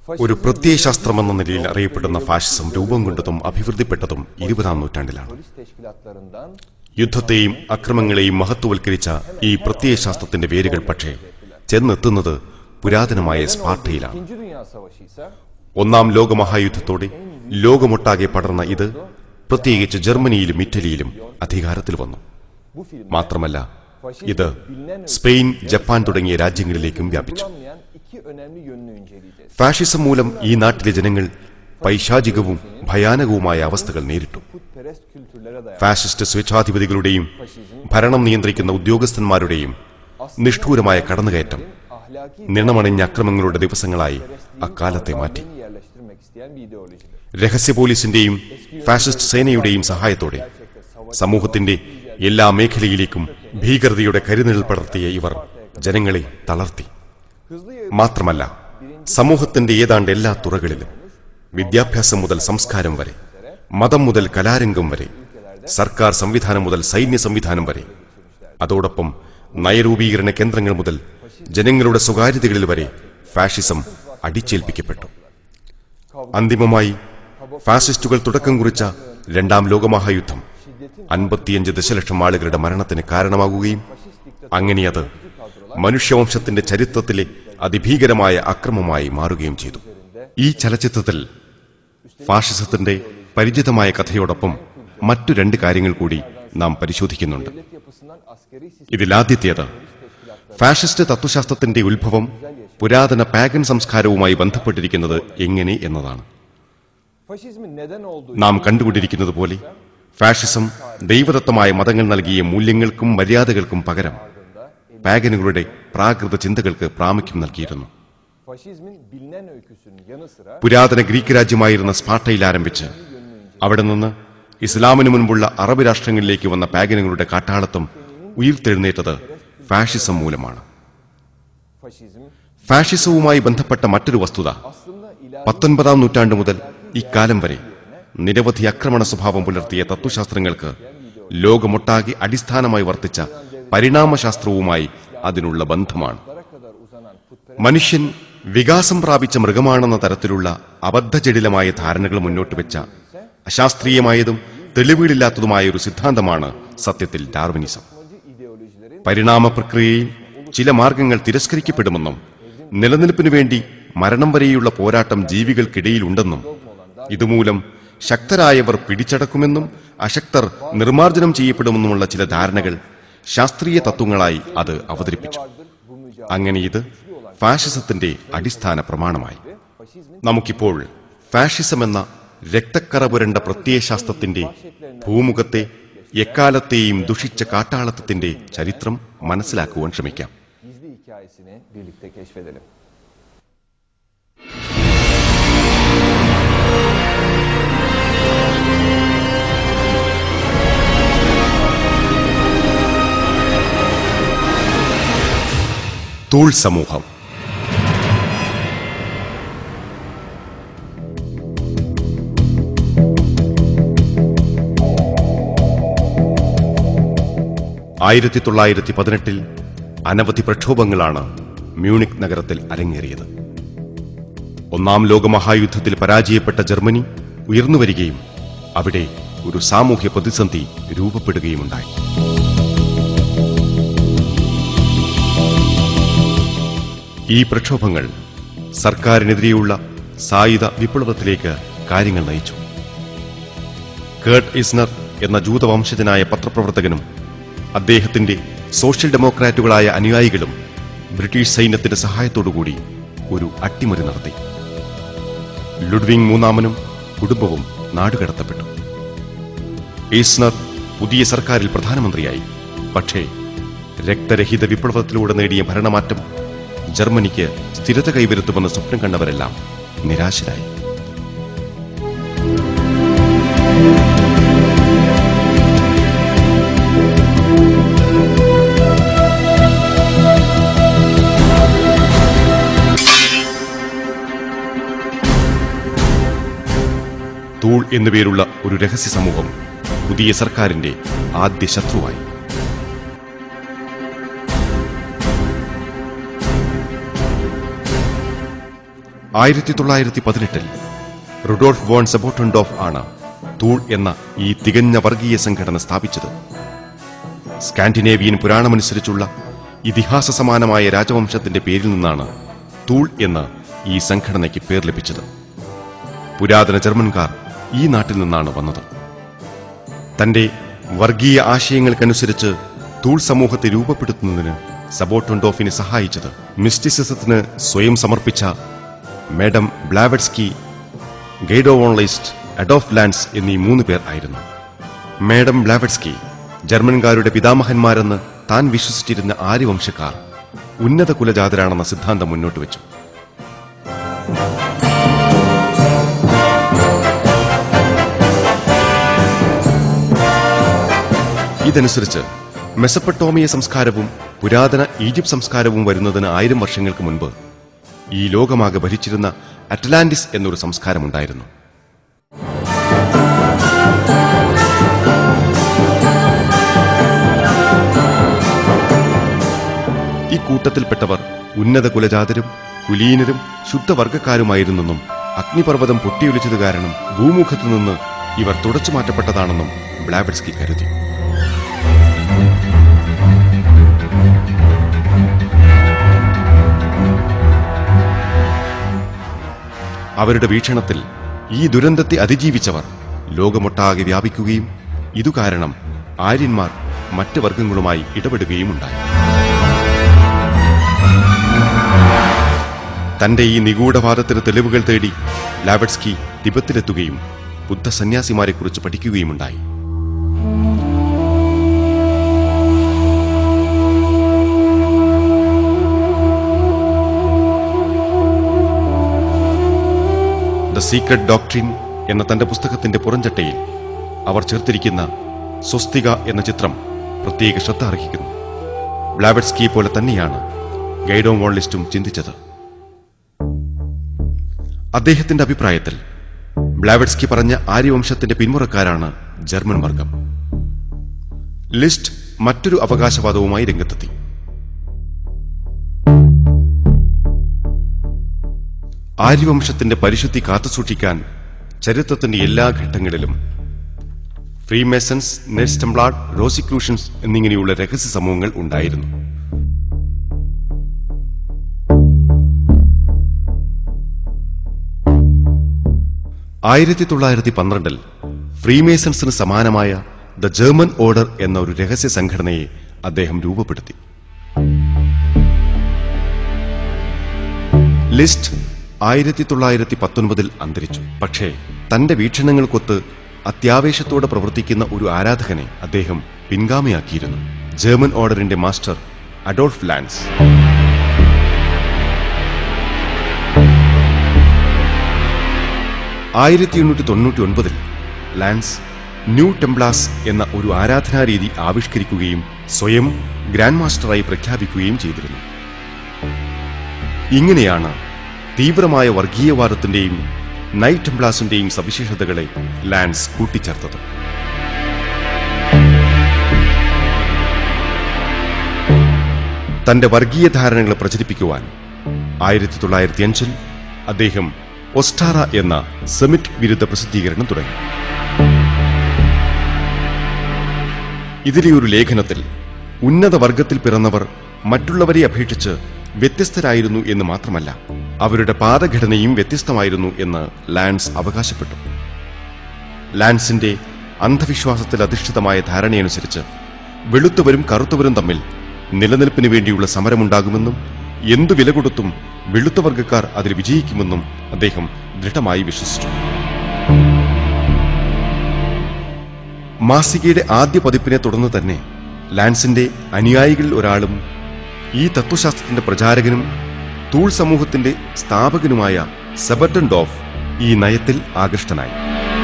ഒരു പ്രത്യയശാസ്ത്രമെന്ന നിലയിൽ അറിയപ്പെടുന്ന ഫാഷിസം രൂപം കൊണ്ടതും അഭിവൃദ്ധിപ്പെട്ടതും ഇരുപതാം നൂറ്റാണ്ടിലാണ് polis teşkilatlarından യുദ്ധത്തെയും അക്രമങ്ങളെയും മഹത്വവൽക്കരിച്ച ഈ പ്രത്യയശാസ്ത്രത്തിന്റെ വേരുകൾ പക്ഷേ ചെന്നെത്തുന്നത് പുരാതനമായ സ്പാർട്ടയിലാണ് İkinci Dünya Savaşı ise ഒന്നാം ലോകമഹായുദ്ധത്തോടെ ലോകമൊട്ടാകെ പടർന്ന ഇത് പ്രത്യേകിച്ച് ജർമ്മനിയിലും ഇറ്റലിയിലും അധികാരത്തിൽ വന്നു bu film മാത്രമല്ല ഇത് സ്പെയിൻ ജപ്പാൻ തുടങ്ങിയ രാജ്യങ്ങളിലേക്കും വ്യാപിച്ചു kullanmayan iki önemli yönünü inceleyeceğiz. Fascism മൂലം ഈ നാട്ടിലെ ജനങ്ങൾ പൈശാചികവും ഭയാനകവുമായ അവസ്ഥകൾ നേരിട്ടു Putperest kültürlere dayanan ഫാഷിസ്റ്റ് സ്വേച്ഛാധിപതികളുടെയും ഭരണം നിയന്ത്രിക്കുന്ന ഉദ്യോഗസ്ഥന്മാരുടെയും നിഷ്ഠൂരമായ കടന്നുകയറ്റം ahlaki നിണമണിഞ്ഞ അക്രമങ്ങളുടെ ദിവസങ്ങളായി അക്കാലത്തെ മാറ്റി değerlerini yerleştirmek isteyen bir ideolojidir. രഹസ്യ പോലീസിന്റെയും ഫാഷിസ്റ്റ് സേനയുടെയും സഹായത്തോടെ സമൂഹത്തിന്റെ എല്ലാ മേഖലയിലേക്കും ഭീകരതയുടെ കരുനിഴൽ പടർത്തിയ ഇവർ ജനങ്ങളെ തളർത്തി Hızlı മാത്രമല്ല സമൂഹത്തിന്റെ ഏതാണ്ട് എല്ലാ തുറകളിലും വിദ്യാഭ്യാസം മുതൽ സംസ്കാരം വരെ മതം മുതൽ കലാരംഗം വരെ സർക്കാർ സംവിധാനം മുതൽ സൈന്യ സംവിധാനം വരെ അതോടൊപ്പം നയരൂപീകരണ കേന്ദ്രങ്ങൾ മുതൽ ജനങ്ങളുടെ സ്വകാര്യതകളിൽ വരെ ഫാഷിസം അടിച്ചേൽപ്പിക്കപ്പെട്ടു അന്തിമമായി ഫാസിസ്റ്റുകൾ തുടക്കം കുറിച്ച രണ്ടാം ലോകമഹായുദ്ധം അൻപത്തിയഞ്ച് ദശലക്ഷം ആളുകളുടെ മരണത്തിന് കാരണമാകുകയും അങ്ങനെ അത് മനുഷ്യവംശത്തിന്റെ ചരിത്രത്തിലെ അതിഭീകരമായ അക്രമമായി മാറുകയും ചെയ്തു ഈ ചലച്ചിത്രത്തിൽ ഫാഷിസത്തിന്റെ പരിചിതമായ കഥയോടൊപ്പം മറ്റു രണ്ട് കാര്യങ്ങൾ കൂടി നാം പരിശോധിക്കുന്നുണ്ട് devlet yapısından askeri sistem ഇതിലാദ്യത്തേത് ഫാഷിസ്റ്റ് തത്വശാസ്ത്രത്തിന്റെ ഉത്ഭവം പുരാതന പാഗൻ സംസ്കാരവുമായി ബന്ധപ്പെട്ടിരിക്കുന്നത് എങ്ങനെ എന്നതാണ് faşizmin neden olduğu നാം കണ്ടുകൊണ്ടിരിക്കുന്നത് പോലെ ഫാഷിസം ദൈവദത്തമായ മതങ്ങൾ നൽകിയ മൂല്യങ്ങൾക്കും മര്യാദകൾക്കും പകരം പാഗനുകളുടെ പ്രാകൃത ചിന്തകൾക്ക് പ്രാമുഖ്യം നൽകിയിരുന്നു faşizmin bilinen öyküsünün yanı sıra പുരാതന ഗ്രീക്ക് രാജ്യമായിരുന്ന സ്പാർട്ടയിൽ ആരംഭിച്ച് അവിടെ നിന്ന് ഇസ്ലാമിന് മുൻപുള്ള അറബ് രാഷ്ട്രങ്ങളിലേക്ക് വന്ന പാഗനുകളുടെ കാട്ടാളത്വം ഉയർത്തെഴുന്നേറ്റത് ഫാഷിസം മൂലമാണ് faşizm ഫാഷിസവുമായി ബന്ധപ്പെട്ട മറ്റൊരു വസ്തുത aslında ilahi പത്തൊൻപതാം നൂറ്റാണ്ട് മുതൽ ഇക്കാലം വരെ നിരവധി ആക്രമണ സ്വഭാവം പുലർത്തിയ തത്വശാസ്ത്രങ്ങൾക്ക് ലോകമൊട്ടാകെ അടിസ്ഥാനമായി വർത്തിച്ച പരിണാമശാസ്ത്രവുമായി അതിനുള്ള ബന്ധമാണ് kadar uzanan putperest മനുഷ്യൻ വികാസം പ്രാപിച്ച മൃഗമാണെന്ന തരത്തിലുള്ള അബദ്ധജടിലമായ ധാരണകൾ മുന്നോട്ട് വെച്ച അശാസ്ത്രീയമായതും തെളിവുകളില്ലാത്തതുമായ ഒരു സിദ്ധാന്തമാണ് സത്യത്തിൽ ഡാർവിനിസം ideolojilerin പരിണാമ പ്രക്രിയയിൽ ചില മാർഗങ്ങൾ തിരസ്കരിക്കപ്പെടുമെന്നും നിലനിൽപ്പിനു വേണ്ടി മരണം വരെയുള്ള പോരാട്ടം ജീവികൾക്കിടയിലുണ്ടെന്നും ഇതുമൂലം ശക്തരായവർ പിടിച്ചടക്കുമെന്നും അശക്തർ നിർമ്മാർജ്ജനം ചെയ്യപ്പെടുമെന്നുമുള്ള ചില ധാരണകൾ ശാസ്ത്രീയ തത്വങ്ങളായി അത് അവതരിപ്പിച്ചു അങ്ങനെ ഇത് ഫാഷിസത്തിന്റെ അടിസ്ഥാന പ്രമാണമായി നമുക്കിപ്പോൾ ഫാഷിസം എന്ന രക്തക്കറ പുരണ്ട പ്രത്യയശാസ്ത്രത്തിന്റെ ഭൂമുഖത്തെ എക്കാലത്തെയും ദുഷിച്ച കാട്ടാളത്വത്തിന്റെ ചരിത്രം മനസ്സിലാക്കുവാൻ ശ്രമിക്കാം gizli hikayesini birlikte keşfedelim. തൂൾ സമൂഹം ആയിരത്തി തൊള്ളായിരത്തി പതിനെട്ടിൽ അനവധി പ്രക്ഷോഭങ്ങളാണ് മ്യൂണിക് നഗരത്തിൽ അരങ്ങേറിയത് ഒന്നാം ലോകമഹായുദ്ധത്തിൽ പരാജയപ്പെട്ട ജർമ്മനി ഉയർന്നുവരികയും അവിടെ ഒരു സാമൂഹ്യ പ്രതിസന്ധി രൂപപ്പെടുകയുമുണ്ടായി ഈ പ്രക്ഷോഭങ്ങൾ സർക്കാരിനെതിരെയുള്ള സായുധ വിപ്ലവത്തിലേക്ക് കാര്യങ്ങൾ നയിച്ചു കേർട്ട് ഇസ്നർ എന്ന ജൂതവംശജനായ പത്രപ്രവർത്തകനും അദ്ദേഹത്തിന്റെ സോഷ്യൽ ഡെമോക്രാറ്റുകളായ അനുയായികളും ബ്രിട്ടീഷ് സൈന്യത്തിന്റെ സഹായത്തോടുകൂടി ഒരു അട്ടിമറി നടത്തി ലുഡ്വിങ് മൂന്നാമനും കുടുംബവും നാടുകടത്തപ്പെട്ടു ഈസ്നർ പുതിയ സർക്കാരിൽ പ്രധാനമന്ത്രിയായി പക്ഷേ രക്തരഹിത വിപ്ലവത്തിലൂടെ നേടിയ ഭരണമാറ്റം ജർമ്മനിക്ക് സ്ഥിരത കൈവരുത്തുമെന്ന് സ്വപ്നം കണ്ടവരെല്ലാം നിരാശരായി തൂൾ എന്നുപേരുള്ള ഒരു രഹസ്യ സമൂഹം പുതിയ സർക്കാരിന്റെ ആദ്യ ശത്രുവായി ആയിരത്തി തൊള്ളായിരത്തി പതിനെട്ടിൽ റുഡോൾഫ് വോൺ സെബോട്ടൻഡോഫ് ആണ് തൂൾ എന്ന ഈ തികഞ്ഞ വർഗീയ സംഘടന സ്ഥാപിച്ചത് സ്കാൻഡിനേവിയൻ പുരാണമനുസരിച്ചുള്ള ഇതിഹാസ സമാനമായ രാജവംശത്തിന്റെ പേരിൽ നിന്നാണ് തൂൾ എന്ന് ഈ സംഘടനയ്ക്ക് പേർ ലഭിച്ചത് പുരാതന ജർമ്മൻകാർ ഈ നാട്ടിൽ നിന്നാണ് വന്നത് തന്റെ വർഗീയ ആശയങ്ങൾക്കനുസരിച്ച് തൂൾ സമൂഹത്തെ രൂപപ്പെടുത്തുന്നതിന് സബോട്ടോണ്ടോഫിനെ സഹായിച്ചത് മിസ്റ്റിസിസത്തിന് സ്വയം സമർപ്പിച്ച മേഡം ബ്ലാവഡ്സ്കി ഗൈഡോ ഓൺലൈസ്റ്റ് അഡോഫ് ലാൻഡ്സ് എന്നീ മൂന്ന് പേർ ആയിരുന്നു മേഡം ബ്ലാവഡ്സ്കി ജർമ്മൻകാരുടെ പിതാമഹന്മാരെന്ന് താൻ വിശ്വസിച്ചിരുന്ന ആര്യവംശക്കാർ ഉന്നത കുലജാതരാണെന്ന സിദ്ധാന്തം മുന്നോട്ട് വെച്ചു ഇതനുസരിച്ച് മെസപ്പട്ടോമിയ സംസ്കാരവും പുരാതന ഈജിപ്ത് സംസ്കാരവും വരുന്നതിന് ആയിരം വർഷങ്ങൾക്ക് മുൻപ് ഈ ലോകമാകെ ഭരിച്ചിരുന്ന അറ്റ്ലാന്റിസ് എന്നൊരു സംസ്കാരമുണ്ടായിരുന്നു ഈ കൂട്ടത്തിൽപ്പെട്ടവർ ഉന്നത കുലജാതരും കുലീനരും ശുദ്ധവർഗക്കാരുമായിരുന്നെന്നും അഗ്നിപർവ്വതം പൊട്ടിയൊലിച്ചത് കാരണം ഭൂമുഖത്തു നിന്ന് ഇവർ തുടച്ചു മാറ്റപ്പെട്ടതാണെന്നും ബ്ലാബഡ്സ്കി കരുതി അവരുടെ വീക്ഷണത്തിൽ ഈ ദുരന്തത്തെ അതിജീവിച്ചവർ ലോകമൊട്ടാകെ വ്യാപിക്കുകയും ഇതുകാരണം ആര്യന്മാർ മറ്റ് വർഗങ്ങളുമായി ഇടപെടുകയുമുണ്ടായി തന്റെ ഈ നിഗൂഢവാദത്തിന് തെളിവുകൾ തേടി ലാബഡ്സ്കി തിബത്തിലെത്തുകയും ബുദ്ധസന്യാസിമാരെക്കുറിച്ച് പഠിക്കുകയുമുണ്ടായി ദ സീക്രട്ട് ഡോക്ട്രിൻ എന്ന തന്റെ പുസ്തകത്തിന്റെ പുറംചട്ടയിൽ അവർ ചേർത്തിരിക്കുന്ന സ്വസ്തിക എന്ന ചിത്രം പ്രത്യേക ശ്രദ്ധ അർഹിക്കുന്നു ബ്ലാബഡ്സ്കി പോലെ തന്നെയാണ് ഗൈഡോ വോളിസ്റ്റും ചിന്തിച്ചത് അദ്ദേഹത്തിന്റെ അഭിപ്രായത്തിൽ ബ്ലാവഡ്സ്കി പറഞ്ഞ ആര്യവംശത്തിന്റെ പിന്മുറക്കാരാണ് ജർമ്മൻ വർഗം ലിസ്റ്റ് മറ്റൊരു അവകാശവാദവുമായി രംഗത്തെത്തി ആര്യവംശത്തിന്റെ പരിശുദ്ധി കാത്തുസൂക്ഷിക്കാൻ ചരിത്രത്തിന്റെ എല്ലാ ഘട്ടങ്ങളിലും ഫ്രീമേസൺസ് നെസ്റ്റംബ്ലാഡ് റോസിക്യൂഷൻസ് എന്നിങ്ങനെയുള്ള രഹസ്യ സമൂഹങ്ങൾ ഉണ്ടായിരുന്നു ആയിരത്തി തൊള്ളായിരത്തി പന്ത്രണ്ടിൽ ഫ്രീമേസൺസിന് സമാനമായ ദ ജർമ്മൻ ഓർഡർ എന്ന ഒരു രഹസ്യ സംഘടനയെ അദ്ദേഹം രൂപപ്പെടുത്തി ലിസ്റ്റ് ആയിരത്തി തൊള്ളായിരത്തി പത്തൊൻപതിൽ അന്തരിച്ചു പക്ഷേ തന്റെ വീക്ഷണങ്ങൾക്കൊത്ത് അത്യാവേശത്തോടെ പ്രവർത്തിക്കുന്ന ഒരു ആരാധകനെ അദ്ദേഹം പിൻഗാമിയാക്കിയിരുന്നു ജർമ്മൻ ഓർഡറിന്റെ മാസ്റ്റർ അഡോൾഫ് ലാൻസ് ആയിരത്തി എണ്ണൂറ്റി തൊണ്ണൂറ്റി ഒൻപതിൽ ലാൻസ് ന്യൂ ടെംപ്ലാസ് എന്ന ഒരു ആരാധനാരീതി ആവിഷ്കരിക്കുകയും സ്വയം ഗ്രാൻഡ് മാസ്റ്ററായി പ്രഖ്യാപിക്കുകയും ചെയ്തിരുന്നു ഇങ്ങനെയാണ് തീവ്രമായ വർഗീയവാദത്തിന്റെയും നൈറ്റ് ടെംപ്ലാസിന്റെയും സവിശേഷതകളെ ലാൻസ് കൂട്ടിച്ചേർത്തത് തന്റെ വർഗീയ ധാരണകളെ പ്രചരിപ്പിക്കുവാൻ ആയിരത്തി തൊള്ളായിരത്തി അഞ്ചിൽ അദ്ദേഹം ഒസ്റ്റാറ എന്ന സെമിറ്റ് വിരുദ്ധ പ്രസിദ്ധീകരണം തുടങ്ങി ഇതിലെ ഒരു ലേഖനത്തിൽ ഉന്നത വർഗത്തിൽ പിറന്നവർ മറ്റുള്ളവരെ അപേക്ഷിച്ച് വ്യത്യസ്തരായിരുന്നു എന്ന് മാത്രമല്ല അവരുടെ പാദഘടനയും വ്യത്യസ്തമായിരുന്നു എന്ന് ലാൻസ് അവകാശപ്പെട്ടു ലാൻസിന്റെ അന്ധവിശ്വാസത്തിൽ അധിഷ്ഠിതമായ ധാരണയനുസരിച്ച് വെളുത്തവരും കറുത്തവരും തമ്മിൽ നിലനിൽപ്പിന് വേണ്ടിയുള്ള സമരമുണ്ടാകുമെന്നും എന്തു വില കൊടുത്തും വെളുത്ത വർഗക്കാർ അതിൽ വിജയിക്കുമെന്നും അദ്ദേഹം ദൃഢമായി വിശ്വസിച്ചു മാസികയുടെ ആദ്യ പതിപ്പിനെ തുടർന്ന് തന്നെ ലാൻസിന്റെ അനുയായികളിൽ ഒരാളും ഈ തത്വശാസ്ത്രത്തിന്റെ പ്രചാരകനും തൂൾ സമൂഹത്തിന്റെ സ്ഥാപകനുമായ സെബർട്ടൻ ഡോഫ് ഈ നയത്തിൽ ആകൃഷ്ടനായി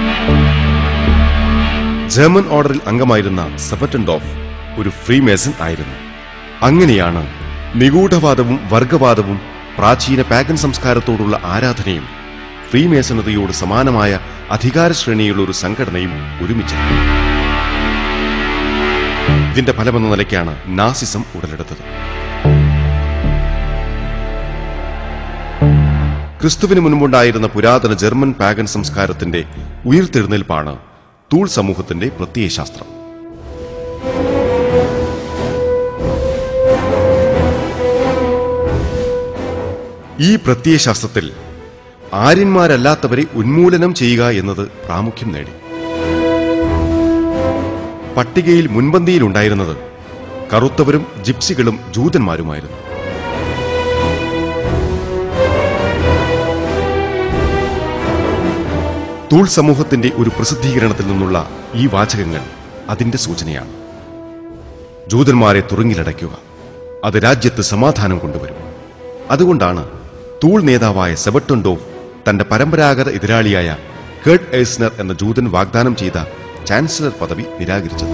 ജർമ്മൻ ഓർഡറിൽ അംഗമായിരുന്ന സെബർട്ടൻ ഡോഫ് ഒരു ഫ്രീമേസൺ ആയിരുന്നു അങ്ങനെയാണ് നിഗൂഢവാദവും വർഗവാദവും പ്രാചീന പാഗൻ സംസ്കാരത്തോടുള്ള ആരാധനയും ഫ്രീമേസണതയോട് സമാനമായ അധികാര ശ്രേണിയുള്ള ഒരു സംഘടനയും ഒരുമിച്ചത് ഇതിന്റെ ഫലമെന്ന നിലയ്ക്കാണ് നാസിസം ഉടലെടുത്തത് ക്രിസ്തുവിന് മുൻപുണ്ടായിരുന്ന പുരാതന ജർമ്മൻ പാഗൻ സംസ്കാരത്തിന്റെ ഉയർത്തെഴുന്നേൽപ്പാണ് തൂൾ സമൂഹത്തിന്റെ പ്രത്യയശാസ്ത്രം ഈ പ്രത്യയശാസ്ത്രത്തിൽ ആര്യന്മാരല്ലാത്തവരെ ഉന്മൂലനം ചെയ്യുക എന്നത് പ്രാമുഖ്യം നേടി പട്ടികയിൽ മുൻപന്തിയിലുണ്ടായിരുന്നത് കറുത്തവരും ജിപ്സികളും ജൂതന്മാരുമായിരുന്നു തൂൾ സമൂഹത്തിന്റെ ഒരു പ്രസിദ്ധീകരണത്തിൽ നിന്നുള്ള ഈ വാചകങ്ങൾ അതിന്റെ സൂചനയാണ് ജൂതന്മാരെ തുറങ്ങിലടയ്ക്കുക അത് രാജ്യത്ത് സമാധാനം കൊണ്ടുവരും അതുകൊണ്ടാണ് തൂൾ നേതാവായ സെബട്ടുണ്ടോവ് തന്റെ പരമ്പരാഗത എതിരാളിയായ കേർട്ട് എയ്സ്നർ എന്ന ജൂതൻ വാഗ്ദാനം ചെയ്ത ചാൻസലർ പദവി നിരാകരിച്ചത്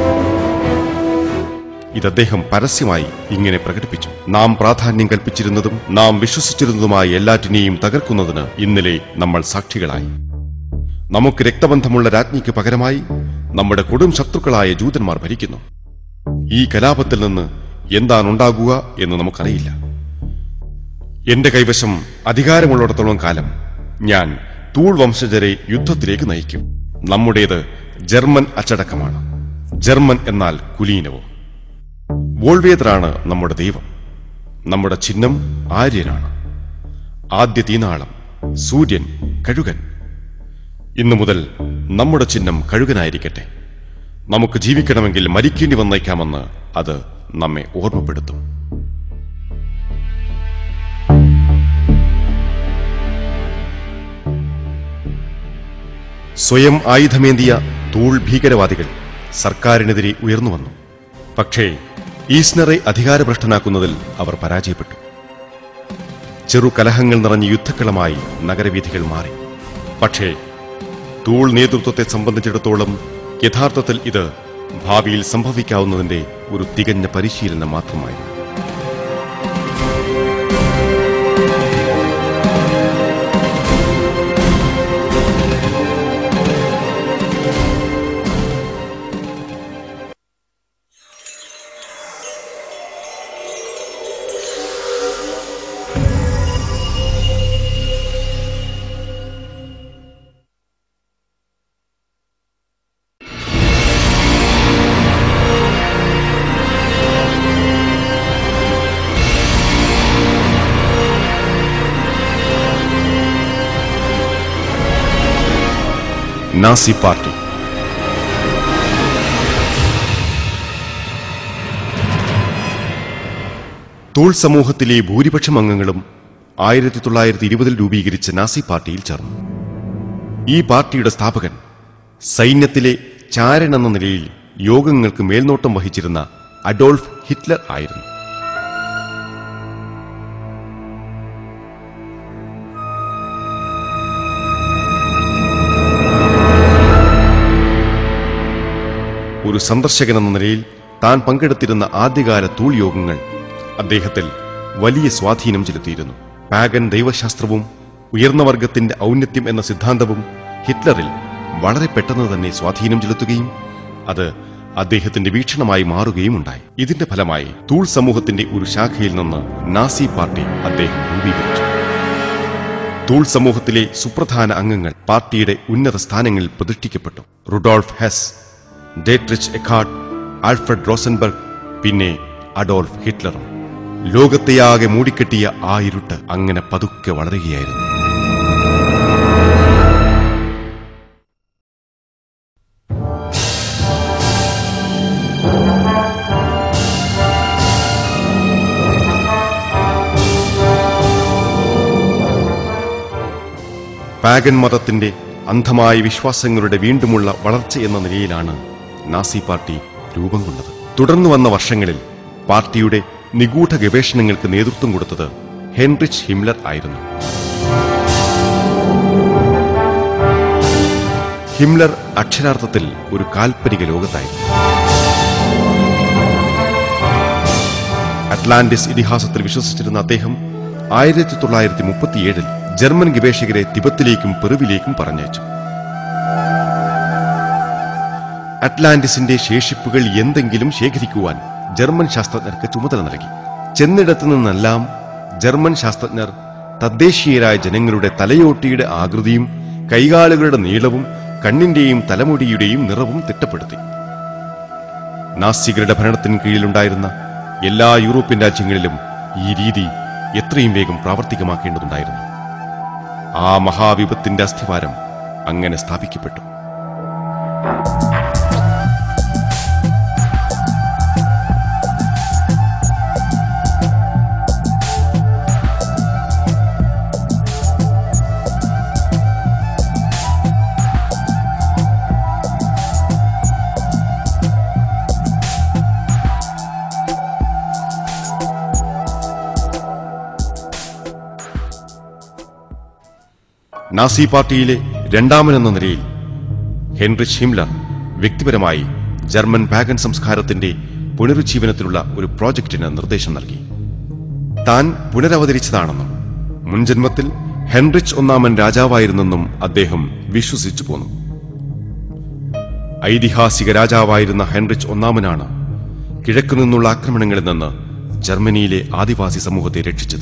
ഇത് അദ്ദേഹം പരസ്യമായി ഇങ്ങനെ പ്രകടിപ്പിച്ചു നാം പ്രാധാന്യം കൽപ്പിച്ചിരുന്നതും നാം വിശ്വസിച്ചിരുന്നതുമായ എല്ലാറ്റിനെയും തകർക്കുന്നതിന് ഇന്നലെ നമ്മൾ സാക്ഷികളായി നമുക്ക് രക്തബന്ധമുള്ള രാജ്ഞിക്ക് പകരമായി നമ്മുടെ കൊടും ശത്രുക്കളായ ജൂതന്മാർ ഭരിക്കുന്നു ഈ കലാപത്തിൽ നിന്ന് എന്താണുണ്ടാകുക എന്ന് നമുക്കറിയില്ല എന്റെ കൈവശം അധികാരമുള്ളിടത്തോളം കാലം ഞാൻ തൂൾ വംശജരെ യുദ്ധത്തിലേക്ക് നയിക്കും നമ്മുടേത് ജർമ്മൻ അച്ചടക്കമാണ് ജർമ്മൻ എന്നാൽ കുലീനവും വോൾവേദറാണ് നമ്മുടെ ദൈവം നമ്മുടെ ചിഹ്നം ആര്യനാണ് ആദ്യ തീനാളം സൂര്യൻ കഴുകൻ ഇന്നു മുതൽ നമ്മുടെ ചിഹ്നം കഴുകനായിരിക്കട്ടെ നമുക്ക് ജീവിക്കണമെങ്കിൽ മരിക്കേണ്ടി വന്നേക്കാമെന്ന് അത് നമ്മെ ഓർമ്മപ്പെടുത്തും സ്വയം ആയുധമേന്തിയ തൂൾ ഭീകരവാദികൾ സർക്കാരിനെതിരെ ഉയർന്നു വന്നു പക്ഷേ ഈസ്നറെ അധികാരഭ്രഷ്ടനാക്കുന്നതിൽ അവർ പരാജയപ്പെട്ടു ചെറു കലഹങ്ങൾ നിറഞ്ഞ യുദ്ധക്കളമായി നഗരവീഥികൾ മാറി പക്ഷേ തൂൾ നേതൃത്വത്തെ സംബന്ധിച്ചിടത്തോളം യഥാർത്ഥത്തിൽ ഇത് ഭാവിയിൽ സംഭവിക്കാവുന്നതിന്റെ ഒരു തികഞ്ഞ പരിശീലനം മാത്രമായിരുന്നു നാസി പാർട്ടി തൂൾ സമൂഹത്തിലെ ഭൂരിപക്ഷം അംഗങ്ങളും ആയിരത്തി തൊള്ളായിരത്തി ഇരുപതിൽ രൂപീകരിച്ച നാസി പാർട്ടിയിൽ ചേർന്നു ഈ പാർട്ടിയുടെ സ്ഥാപകൻ സൈന്യത്തിലെ ചാരൻ എന്ന നിലയിൽ യോഗങ്ങൾക്ക് മേൽനോട്ടം വഹിച്ചിരുന്ന അഡോൾഫ് ഹിറ്റ്ലർ ആയിരുന്നു ഒരു സന്ദർശകൻ എന്ന നിലയിൽ താൻ പങ്കെടുത്തിരുന്ന ആദ്യകാല തൂൾ യോഗങ്ങൾ അദ്ദേഹത്തിൽ വലിയ സ്വാധീനം ചെലുത്തിയിരുന്നു പാഗൻ ദൈവശാസ്ത്രവും ഉയർന്ന വർഗത്തിന്റെ ഔന്നത്യം എന്ന സിദ്ധാന്തവും ഹിറ്റ്ലറിൽ വളരെ പെട്ടെന്ന് തന്നെ സ്വാധീനം ചെലുത്തുകയും അത് അദ്ദേഹത്തിന്റെ വീക്ഷണമായി മാറുകയും ഉണ്ടായി ഇതിന്റെ ഫലമായി തൂൾ സമൂഹത്തിന്റെ ഒരു ശാഖയിൽ നിന്ന് നാസി പാർട്ടി അദ്ദേഹം രൂപീകരിച്ചു തൂൾ സമൂഹത്തിലെ സുപ്രധാന അംഗങ്ങൾ പാർട്ടിയുടെ ഉന്നത സ്ഥാനങ്ങളിൽ പ്രതിഷ്ഠിക്കപ്പെട്ടു Rudolf Hess Dietrich Eckart Alfred Rosenberg പിന്നെ അഡോൾഫ് ഹിറ്റ്ലറും ലോകത്തെയാകെ മൂടിക്കെട്ടിയ ആ ഇരുട്ട് അങ്ങനെ പതുക്കെ വളരുകയായിരുന്നു പാഗൻ മതത്തിന്റെ അന്ധമായ വിശ്വാസങ്ങളുടെ വീണ്ടുമുള്ള വളർച്ച എന്ന നിലയിലാണ് നാസി പാർട്ടി രൂപം കൊണ്ടത് തുടർന്നു വന്ന വർഷങ്ങളിൽ പാർട്ടിയുടെ നിഗൂഢ ഗവേഷണങ്ങൾക്ക് നേതൃത്വം കൊടുത്തത് ഹെൻറിച്ച് ഹിംലർ ആയിരുന്നു ഹിംലർ അക്ഷരാർത്ഥത്തിൽ ഒരു കാൽപ്പനിക ലോകത്തായിരുന്നു അറ്റ്ലാന്റിസ് ഇതിഹാസത്തിൽ വിശ്വസിച്ചിരുന്ന അദ്ദേഹം ആയിരത്തി തൊള്ളായിരത്തി മുപ്പത്തിയേഴിൽ ജർമ്മൻ ഗവേഷകരെ തിബത്തിലേക്കും പെറുവിലേക്കും പറഞ്ഞയച്ചു അറ്റ്ലാന്റിസിന്റെ ശേഷിപ്പുകൾ എന്തെങ്കിലും ശേഖരിക്കുവാൻ ജർമ്മൻ ശാസ്ത്രജ്ഞർക്ക് ചുമതല നൽകി ചെന്നിടത്തു നിന്നെല്ലാം ജർമ്മൻ ശാസ്ത്രജ്ഞർ തദ്ദേശീയരായ ജനങ്ങളുടെ തലയോട്ടിയുടെ ആകൃതിയും കൈകാലുകളുടെ നീളവും കണ്ണിന്റെയും തലമുടിയുടെയും നിറവും തിട്ടപ്പെടുത്തി നാസികളുടെ ഭരണത്തിന് കീഴിലുണ്ടായിരുന്ന എല്ലാ യൂറോപ്യൻ രാജ്യങ്ങളിലും ഈ രീതി എത്രയും വേഗം പ്രാവർത്തികമാക്കേണ്ടതുണ്ടായിരുന്നു ആ മഹാവിപത്തിന്റെ അസ്ഥിവാരം അങ്ങനെ സ്ഥാപിക്കപ്പെട്ടു നാസി പാർട്ടിയിലെ രണ്ടാമനെന്ന നിലയിൽ ഹെൻറിച്ച് ഹിംലർ വ്യക്തിപരമായി ജർമ്മൻ പാഗൻ സംസ്കാരത്തിന്റെ പുനരുജ്ജീവനത്തിലുള്ള ഒരു പ്രോജക്റ്റിന് നിർദ്ദേശം നൽകി താൻ പുനരവതരിച്ചതാണെന്നും മുൻജന്മത്തിൽ ഹെൻറിച്ച് ഒന്നാമൻ രാജാവായിരുന്നെന്നും അദ്ദേഹം വിശ്വസിച്ചു പോന്നു ഐതിഹാസിക രാജാവായിരുന്ന ഹെൻറിച്ച് ഒന്നാമനാണ് കിഴക്കു നിന്നുള്ള ആക്രമണങ്ങളിൽ നിന്ന് ജർമ്മനിയിലെ ആദിവാസി സമൂഹത്തെ രക്ഷിച്ചത്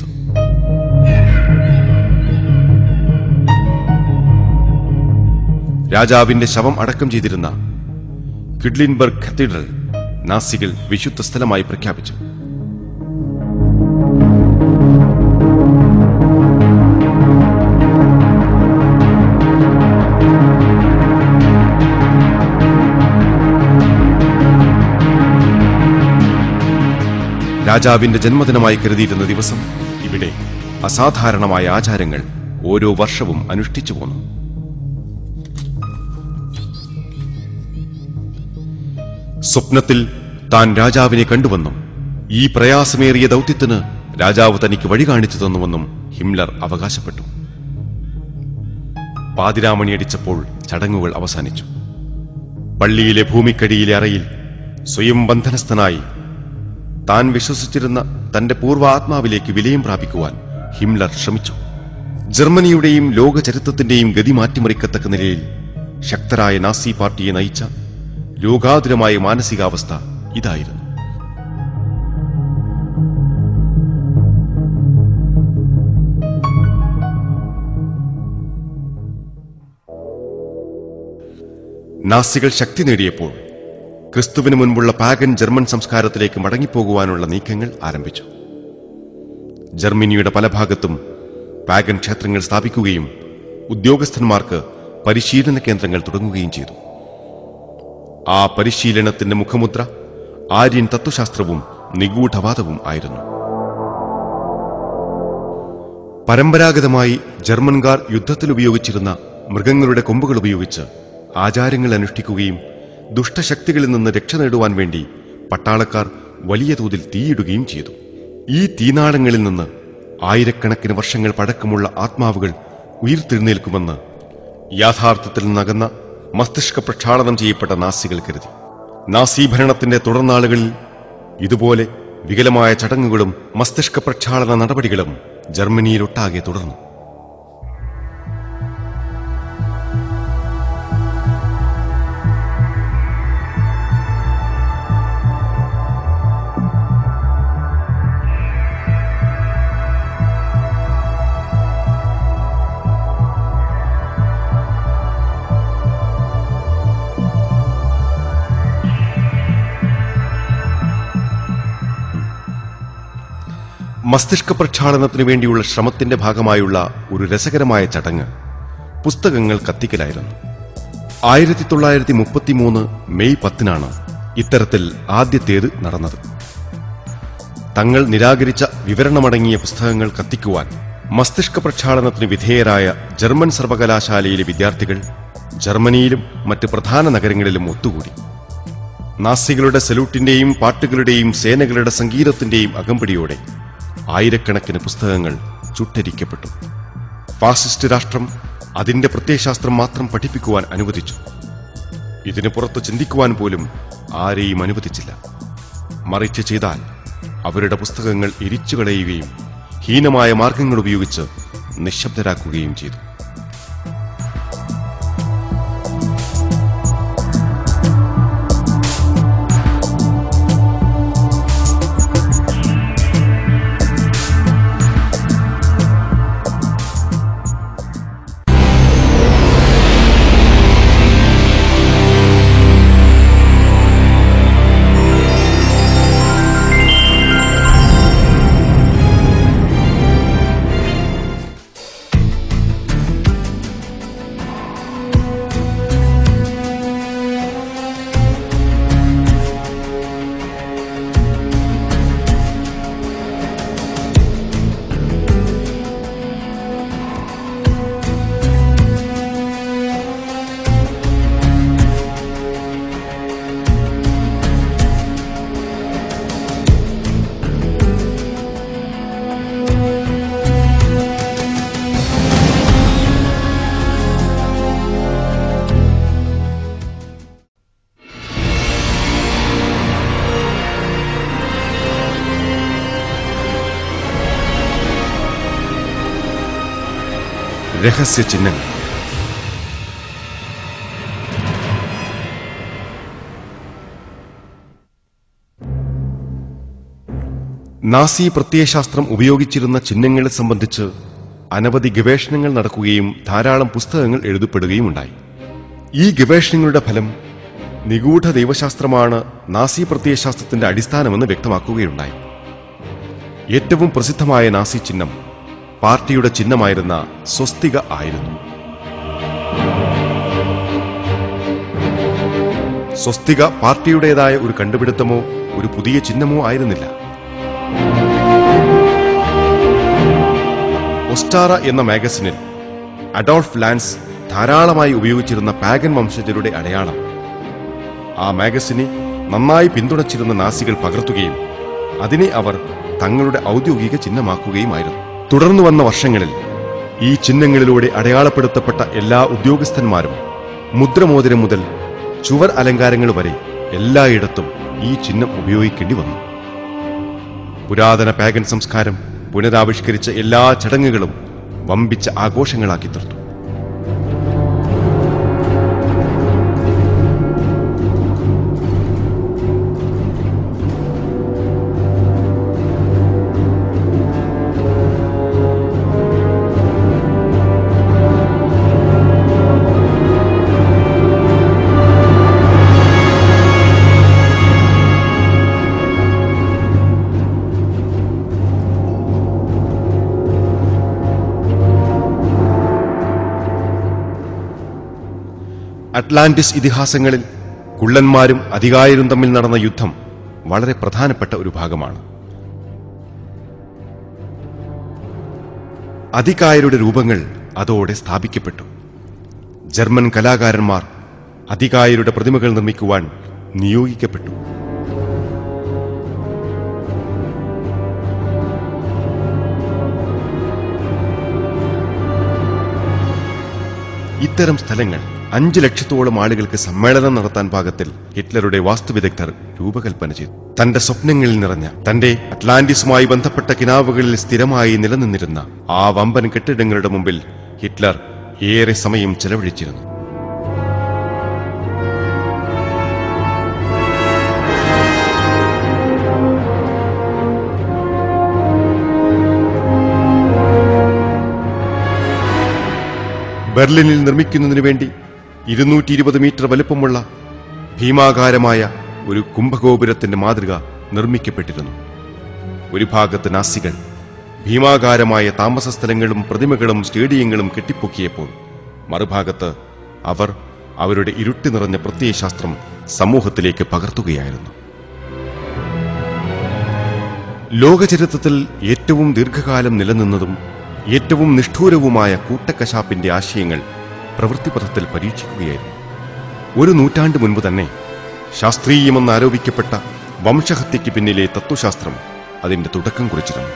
രാജാവിന്റെ ശവം അടക്കം ചെയ്തിരുന്ന കിഡ്ലിൻബർഗ് കത്തീഡ്രൽ നാസികൾ വിശുദ്ധ സ്ഥലമായി പ്രഖ്യാപിച്ചു രാജാവിന്റെ ജന്മദിനമായി കരുതിയിരുന്ന ദിവസം ഇവിടെ അസാധാരണമായ ആചാരങ്ങൾ ഓരോ വർഷവും അനുഷ്ഠിച്ചു പോന്നു സ്വപ്നത്തിൽ താൻ രാജാവിനെ കണ്ടുവെന്നും ഈ പ്രയാസമേറിയ ദൗത്യത്തിന് രാജാവ് തനിക്ക് വഴി കാണിച്ചു തന്നുവെന്നും ഹിംലർ അവകാശപ്പെട്ടു പാതിരാമണിയടിച്ചപ്പോൾ ചടങ്ങുകൾ അവസാനിച്ചു പള്ളിയിലെ ഭൂമിക്കടിയിലെ അറയിൽ സ്വയം ബന്ധനസ്ഥനായി താൻ വിശ്വസിച്ചിരുന്ന തന്റെ പൂർവ്വ ആത്മാവിലേക്ക് വിലയം പ്രാപിക്കുവാൻ ഹിംലർ ശ്രമിച്ചു ജർമ്മനിയുടെയും ലോക ചരിത്രത്തിന്റെയും ഗതി മാറ്റിമറിക്കത്തക്ക നിലയിൽ ശക്തരായ നാസി പാർട്ടിയെ നയിച്ച ലോകാതുരമായ മാനസികാവസ്ഥ ഇതായിരുന്നു നാസികൾ ശക്തി നേടിയപ്പോൾ ക്രിസ്തുവിന് മുൻപുള്ള പാഗൻ ജർമ്മൻ സംസ്കാരത്തിലേക്ക് മടങ്ങിപ്പോകുവാനുള്ള നീക്കങ്ങൾ ആരംഭിച്ചു ജർമ്മനിയുടെ പല ഭാഗത്തും പാഗൻ ക്ഷേത്രങ്ങൾ സ്ഥാപിക്കുകയും ഉദ്യോഗസ്ഥന്മാർക്ക് പരിശീലന കേന്ദ്രങ്ങൾ തുടങ്ങുകയും ചെയ്തു ആ പരിശീലനത്തിന്റെ മുഖമുദ്ര ആര്യൻ തത്വശാസ്ത്രവും നിഗൂഢവാദവും ആയിരുന്നു പരമ്പരാഗതമായി ജർമ്മൻകാർ യുദ്ധത്തിൽ ഉപയോഗിച്ചിരുന്ന മൃഗങ്ങളുടെ കൊമ്പുകൾ ഉപയോഗിച്ച് ആചാരങ്ങൾ അനുഷ്ഠിക്കുകയും ദുഷ്ടശക്തികളിൽ നിന്ന് രക്ഷ നേടുവാൻ വേണ്ടി പട്ടാളക്കാർ വലിയ തോതിൽ തീയിടുകയും ചെയ്തു ഈ തീനാളങ്ങളിൽ നിന്ന് ആയിരക്കണക്കിന് വർഷങ്ങൾ പഴക്കമുള്ള ആത്മാവുകൾ ഉയർത്തെഴുന്നേൽക്കുമെന്ന് യാഥാർത്ഥ്യത്തിൽ നിന്നകന്ന മസ്തിഷ്ക പ്രക്ഷാളനം ചെയ്യപ്പെട്ട നാസികൾ കരുതി നാസി ഭരണത്തിന്റെ തുടർനാളുകളിൽ ഇതുപോലെ വികലമായ ചടങ്ങുകളും മസ്തിഷ്ക പ്രക്ഷാളന നടപടികളും ജർമ്മനിയിലൊട്ടാകെ തുടർന്നു മസ്തിഷ്ക പ്രക്ഷാളനത്തിനു വേണ്ടിയുള്ള ശ്രമത്തിന്റെ ഭാഗമായുള്ള ഒരു രസകരമായ ചടങ്ങ് പുസ്തകങ്ങൾ കത്തിക്കലായിരുന്നു ആയിരത്തി തൊള്ളായിരത്തി മുപ്പത്തിമൂന്ന് മെയ് പത്തിനാണ് ഇത്തരത്തിൽ ആദ്യത്തേത് നടന്നത് തങ്ങൾ നിരാകരിച്ച വിവരണമടങ്ങിയ പുസ്തകങ്ങൾ കത്തിക്കുവാൻ മസ്തിഷ്ക പ്രക്ഷാളനത്തിന് വിധേയരായ ജർമ്മൻ സർവകലാശാലയിലെ വിദ്യാർത്ഥികൾ ജർമ്മനിയിലും മറ്റ് പ്രധാന നഗരങ്ങളിലും ഒത്തുകൂടി നാസികളുടെ സല്യൂട്ടിന്റെയും പാട്ടുകളുടെയും സേനകളുടെ സംഗീതത്തിന്റെയും അകമ്പടിയോടെ ആയിരക്കണക്കിന് പുസ്തകങ്ങൾ ചുട്ടരിക്കപ്പെട്ടു ഫാസിസ്റ്റ് രാഷ്ട്രം അതിന്റെ പ്രത്യയശാസ്ത്രം മാത്രം പഠിപ്പിക്കുവാൻ അനുവദിച്ചു ഇതിനു പുറത്ത് ചിന്തിക്കുവാൻ പോലും ആരെയും അനുവദിച്ചില്ല മറിച്ച് ചെയ്താൽ അവരുടെ പുസ്തകങ്ങൾ എരിച്ചു കളയുകയും ഹീനമായ മാർഗങ്ങൾ ഉപയോഗിച്ച് നിശബ്ദരാക്കുകയും ചെയ്തു രഹസ്യ ചിഹ്നങ്ങൾ നാസി പ്രത്യയശാസ്ത്രം ഉപയോഗിച്ചിരുന്ന ചിഹ്നങ്ങളെ സംബന്ധിച്ച് അനവധി ഗവേഷണങ്ങൾ നടക്കുകയും ധാരാളം പുസ്തകങ്ങൾ എഴുതപ്പെടുകയും ഉണ്ടായി ഈ ഗവേഷണങ്ങളുടെ ഫലം നിഗൂഢ ദൈവശാസ്ത്രമാണ് നാസി പ്രത്യയശാസ്ത്രത്തിന്റെ അടിസ്ഥാനമെന്ന് വ്യക്തമാക്കുകയുണ്ടായി ഏറ്റവും പ്രസിദ്ധമായ നാസി ചിഹ്നം പാർട്ടിയുടെ ചിഹ്നമായിരുന്ന സ്വസ്തിക ആയിരുന്നു സ്വസ്തിക പാർട്ടിയുടേതായ ഒരു കണ്ടുപിടുത്തമോ ഒരു പുതിയ ചിഹ്നമോ ആയിരുന്നില്ല ഒസ്റ്റാറ എന്ന മാഗസിനിൽ അഡോൾഫ് ലാൻസ് ധാരാളമായി ഉപയോഗിച്ചിരുന്ന പാഗൻ വംശജരുടെ അടയാളം ആ മാഗസിനെ നന്നായി പിന്തുണച്ചിരുന്ന നാസികൾ പകർത്തുകയും അതിനെ അവർ തങ്ങളുടെ ഔദ്യോഗിക ചിഹ്നമാക്കുകയുമായിരുന്നു തുടർന്നു വന്ന വർഷങ്ങളിൽ ഈ ചിഹ്നങ്ങളിലൂടെ അടയാളപ്പെടുത്തപ്പെട്ട എല്ലാ ഉദ്യോഗസ്ഥന്മാരും മുദ്രമോതിരം മുതൽ ചുവർ അലങ്കാരങ്ങൾ വരെ എല്ലായിടത്തും ഈ ചിഹ്നം ഉപയോഗിക്കേണ്ടി വന്നു പുരാതന പാഗൻ സംസ്കാരം പുനരാവിഷ്കരിച്ച എല്ലാ ചടങ്ങുകളും വമ്പിച്ച ആഘോഷങ്ങളാക്കി തീർത്തു അറ്റ്ലാന്റിസ് ഇതിഹാസങ്ങളിൽ കുള്ളന്മാരും അധികായരും തമ്മിൽ നടന്ന യുദ്ധം വളരെ പ്രധാനപ്പെട്ട ഒരു ഭാഗമാണ് അധികായരുടെ രൂപങ്ങൾ അതോടെ സ്ഥാപിക്കപ്പെട്ടു ജർമ്മൻ കലാകാരന്മാർ അധികായരുടെ പ്രതിമകൾ നിർമ്മിക്കുവാൻ നിയോഗിക്കപ്പെട്ടു ഇത്തരം സ്ഥലങ്ങൾ അഞ്ചു ലക്ഷത്തോളം ആളുകൾക്ക് സമ്മേളനം നടത്താൻ പാകത്തിൽ ഹിറ്റ്ലറുടെ വാസ്തുവിദഗ്ധർ രൂപകൽപ്പന ചെയ്തു തന്റെ സ്വപ്നങ്ങളിൽ നിറഞ്ഞ തന്റെ അറ്റ്ലാന്റിസുമായി ബന്ധപ്പെട്ട കിനാവുകളിൽ സ്ഥിരമായി നിലനിന്നിരുന്ന ആ വമ്പൻ കെട്ടിടങ്ങളുടെ മുമ്പിൽ ഹിറ്റ്ലർ ഏറെ സമയം ചെലവഴിച്ചിരുന്നു ബെർലിനിൽ നിർമ്മിക്കുന്നതിനു വേണ്ടി ഇരുന്നൂറ്റി ഇരുപത് മീറ്റർ വലുപ്പമുള്ള ഭീമാകാരമായ ഒരു കുംഭഗോപുരത്തിന്റെ മാതൃക നിർമ്മിക്കപ്പെട്ടിരുന്നു ഒരു ഭാഗത്ത് നാസികൾ ഭീമാകാരമായ താമസ സ്ഥലങ്ങളും പ്രതിമകളും സ്റ്റേഡിയങ്ങളും കെട്ടിപ്പൊക്കിയപ്പോൾ മറുഭാഗത്ത് അവർ അവരുടെ ഇരുട്ടി നിറഞ്ഞ പ്രത്യയശാസ്ത്രം സമൂഹത്തിലേക്ക് പകർത്തുകയായിരുന്നു ലോകചരിത്രത്തിൽ ഏറ്റവും ദീർഘകാലം നിലനിന്നതും ഏറ്റവും നിഷ്ഠൂരവുമായ കൂട്ടക്കശാപ്പിന്റെ ആശയങ്ങൾ പ്രവൃത്തിപഥത്തിൽ പരീക്ഷിക്കുകയായിരുന്നു ഒരു നൂറ്റാണ്ട് മുൻപ് തന്നെ ശാസ്ത്രീയമെന്ന് ആരോപിക്കപ്പെട്ട വംശഹത്യയ്ക്ക് പിന്നിലെ തത്വശാസ്ത്രം അതിന്റെ തുടക്കം കുറിച്ചിരുന്നു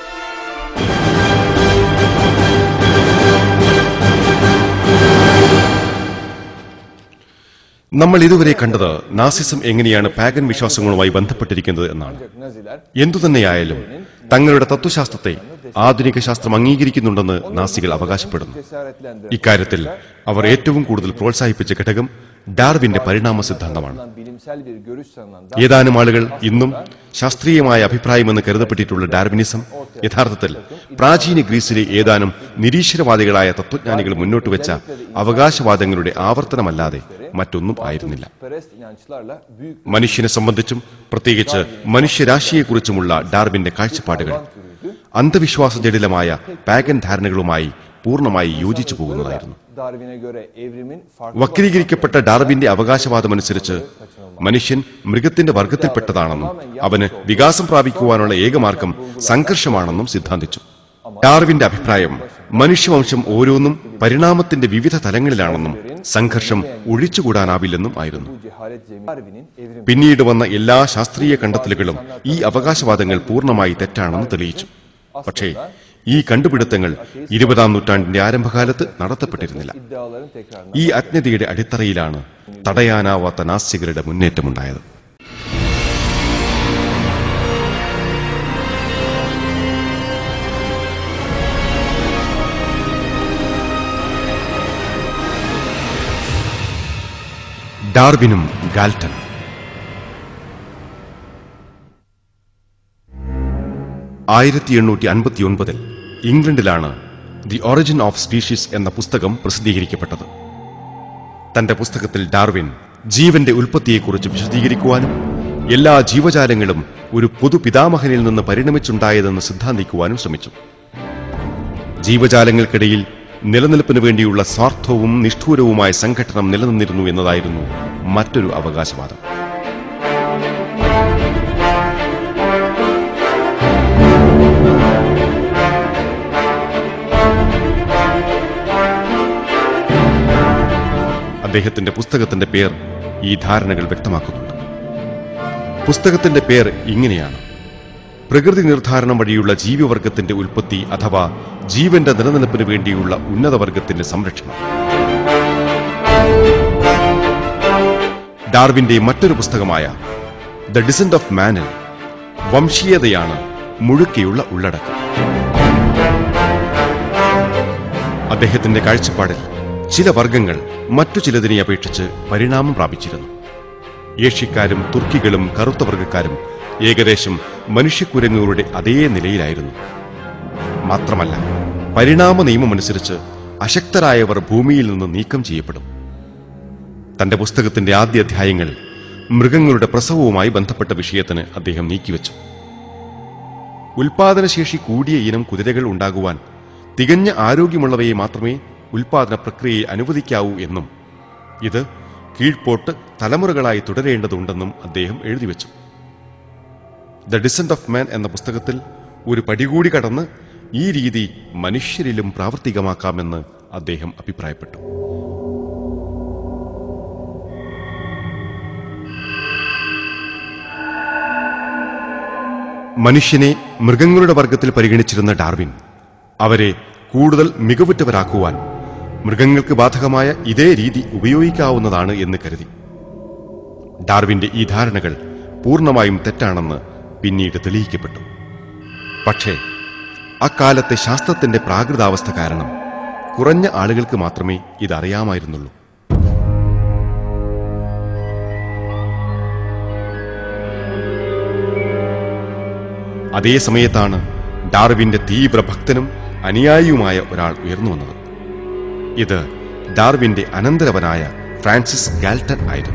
നമ്മൾ ഇതുവരെ കണ്ടത് നാസിസം എങ്ങനെയാണ് പാഗൻ വിശ്വാസങ്ങളുമായി ബന്ധപ്പെട്ടിരിക്കുന്നത് എന്നാണ് Naziler എന്തുതന്നെയായാലും തങ്ങളുടെ തത്വശാസ്ത്രത്തെ ആധുനിക ശാസ്ത്രം അംഗീകരിക്കുന്നുണ്ടെന്ന് നാസികൾ അവകാശപ്പെടുന്നു cesaretlendiren ഇക്കാര്യത്തിൽ അവർ ഏറ്റവും കൂടുതൽ പ്രോത്സാഹിപ്പിച്ച ഘടകം ഡാർവിന്റെ പരിണാമ സിദ്ധാന്തമാണ് bilimsel bir görüş sanılan ഏതാനും ആളുകൾ ഇന്നും ശാസ്ത്രീയമായ അഭിപ്രായമെന്ന് കരുതപ്പെട്ടിട്ടുള്ള ഡാർവിനിസം യഥാർത്ഥത്തിൽ പ്രാചീന ഗ്രീസിലെ ഏതാനും നിരീശ്വരവാദികളായ തത്വജ്ഞാനികൾ മുന്നോട്ട് വെച്ച അവകാശവാദങ്ങളുടെ ആവർത്തനമല്ലാതെ മറ്റൊന്നും ആയിരുന്നില്ല perest inançlarla büyük മനുഷ്യനെ സംബന്ധിച്ചും പ്രത്യേകിച്ച് മനുഷ്യരാശിയെക്കുറിച്ചുമുള്ള ഡാർവിന്റെ കാഴ്ചപ്പാടുകൾ അന്ധവിശ്വാസ ജടിലമായ പാഗൻ ധാരണകളുമായി പൂർണ്ണമായി യോജിച്ചു പോകുന്നതായിരുന്നു Darwin'e göre evrimin farklı വക്രീകരിക്കപ്പെട്ട ഡാർവിന്റെ അവകാശവാദമനുസരിച്ച് മനുഷ്യൻ മൃഗത്തിന്റെ വർഗത്തിൽപ്പെട്ടതാണെന്നും അവന് വികാസം പ്രാപിക്കുവാനുള്ള ഏകമാർഗം സംഘർഷമാണെന്നും സിദ്ധാന്തിച്ചു ഡാർവിന്റെ അഭിപ്രായം മനുഷ്യവംശം ഓരോന്നും പരിണാമത്തിന്റെ വിവിധ തലങ്ങളിലാണെന്നും സംഘർഷം ഒഴിച്ചുകൂടാനാവില്ലെന്നും ആയിരുന്നു bu cehalet zemin Darwin'in evrim പിന്നീട് വന്ന എല്ലാ ശാസ്ത്രീയ കണ്ടെത്തലുകളും ഈ അവകാശവാദങ്ങൾ പൂർണ്ണമായി തെറ്റാണെന്ന് തെളിയിച്ചു പക്ഷേ ഈ കണ്ടുപിടുത്തങ്ങൾ ഇരുപതാം നൂറ്റാണ്ടിന്റെ ആരംഭകാലത്ത് നടത്തപ്പെട്ടിരുന്നില്ല iddiaların tekrarına ഈ അജ്ഞതയുടെ അടിത്തറയിലാണ് തടയാനാവാത്ത നാസ്തികരുടെ മുന്നേറ്റമുണ്ടായത് ഡാർവിനും ഗാൽട്ടൺ ആയിരത്തി എണ്ണൂറ്റി അൻപത്തി ഒൻപതിൽ ഇംഗ്ലണ്ടിലാണ് ദി ഒറിജിൻ ഓഫ് സ്പീഷീസ് എന്ന പുസ്തകം പ്രസിദ്ധീകരിക്കപ്പെട്ടത് തന്റെ പുസ്തകത്തിൽ ഡാർവിൻ ജീവന്റെ ഉൽപ്പത്തിയെക്കുറിച്ച് വിശദീകരിക്കുവാനും എല്ലാ ജീവജാലങ്ങളും ഒരു പൊതു പിതാമഹനിൽ നിന്ന് പരിണമിച്ചുണ്ടായതെന്ന് സിദ്ധാന്തിക്കുവാനും ശ്രമിച്ചു ജീവജാലങ്ങൾക്കിടയിൽ നിലനിൽപ്പിന് വേണ്ടിയുള്ള സ്വാർത്ഥവും നിഷ്ഠൂരവുമായ സംഘടനം നിലനിന്നിരുന്നു എന്നതായിരുന്നു മറ്റൊരു അവകാശവാദം അദ്ദേഹത്തിന്റെ പുസ്തകത്തിന്റെ പേർ ഈ ധാരണകൾ വ്യക്തമാക്കുന്നുണ്ട് പുസ്തകത്തിന്റെ പേർ ഇങ്ങനെയാണ് പ്രകൃതി നിർദ്ധാരണം വഴിയുള്ള ജീവിവർഗത്തിന്റെ ഉൽപ്പത്തി അഥവാ ജീവന്റെ നിലനിൽപ്പിന് വേണ്ടിയുള്ള ഉന്നതവർഗത്തിന്റെ സംരക്ഷണം ഡാർവിന്റെ മറ്റൊരു പുസ്തകമായ ദ ഡിസെന്റ് ഓഫ് മാനിൽ വംശീയതയാണ് മുഴുക്കെയുള്ള ഉള്ളടക്കം അദ്ദേഹത്തിന്റെ കാഴ്ചപ്പാടിൽ ചില വർഗങ്ങൾ മറ്റു ചിലതിനെ അപേക്ഷിച്ച് പരിണാമം പ്രാപിച്ചിരുന്നു ഏഷ്യക്കാരും തുർക്കികളും കറുത്ത വർഗക്കാരും ഏകദേശം മനുഷ്യക്കുരങ്ങുകളുടെ അതേ നിലയിലായിരുന്നു മാത്രമല്ല പരിണാമ നിയമമനുസരിച്ച് അശക്തരായവർ ഭൂമിയിൽ നിന്ന് നീക്കം ചെയ്യപ്പെടും തന്റെ പുസ്തകത്തിന്റെ ആദ്യ അധ്യായങ്ങൾ മൃഗങ്ങളുടെ പ്രസവവുമായി ബന്ധപ്പെട്ട വിഷയത്തിന് അദ്ദേഹം നീക്കിവെച്ചു ഉൽപാദനശേഷി കൂടിയ ഇനം കുതിരകൾ ഉണ്ടാകുവാൻ തികഞ്ഞ ആരോഗ്യമുള്ളവയെ മാത്രമേ ഉൽപാദന പ്രക്രിയയെ അനുവദിക്കാവൂ എന്നും ഇത് കീഴ്പോട്ട് തലമുറകളായി തുടരേണ്ടതുണ്ടെന്നും അദ്ദേഹം എഴുതിവെച്ചു ദ ഡിസെന്റ് ഓഫ് മാൻ എന്ന പുസ്തകത്തിൽ ഒരു പടികൂടി കടന്ന് ഈ രീതി മനുഷ്യരിലും പ്രാവർത്തികമാക്കാമെന്ന് അദ്ദേഹം അഭിപ്രായപ്പെട്ടു മനുഷ്യനെ മൃഗങ്ങളുടെ വർഗത്തിൽ പരിഗണിച്ചിരുന്ന ഡാർവിൻ അവരെ കൂടുതൽ മികവുറ്റവരാക്കുവാൻ മൃഗങ്ങൾക്ക് ബാധകമായ ഇതേ രീതി ഉപയോഗിക്കാവുന്നതാണ് എന്ന് കരുതി ഡാർവിന്റെ ഈ ധാരണകൾ പൂർണ്ണമായും തെറ്റാണെന്ന് പിന്നീട് തെളിയിക്കപ്പെട്ടു പക്ഷേ അക്കാലത്തെ ശാസ്ത്രത്തിന്റെ പ്രാകൃതാവസ്ഥ കാരണം കുറഞ്ഞ ആളുകൾക്ക് മാത്രമേ ഇതറിയാമായിരുന്നുള്ളൂ അതേ സമയത്താണ് ഡാർവിന്റെ തീവ്ര ഭക്തനും അനുയായിയുമായ ഒരാൾ ഉയർന്നു വന്നത് ഇത് ഡാർവിന്റെ അനന്തരവനായ ഫ്രാൻസിസ് ഗാൽട്ടൺ ആയിരുന്നു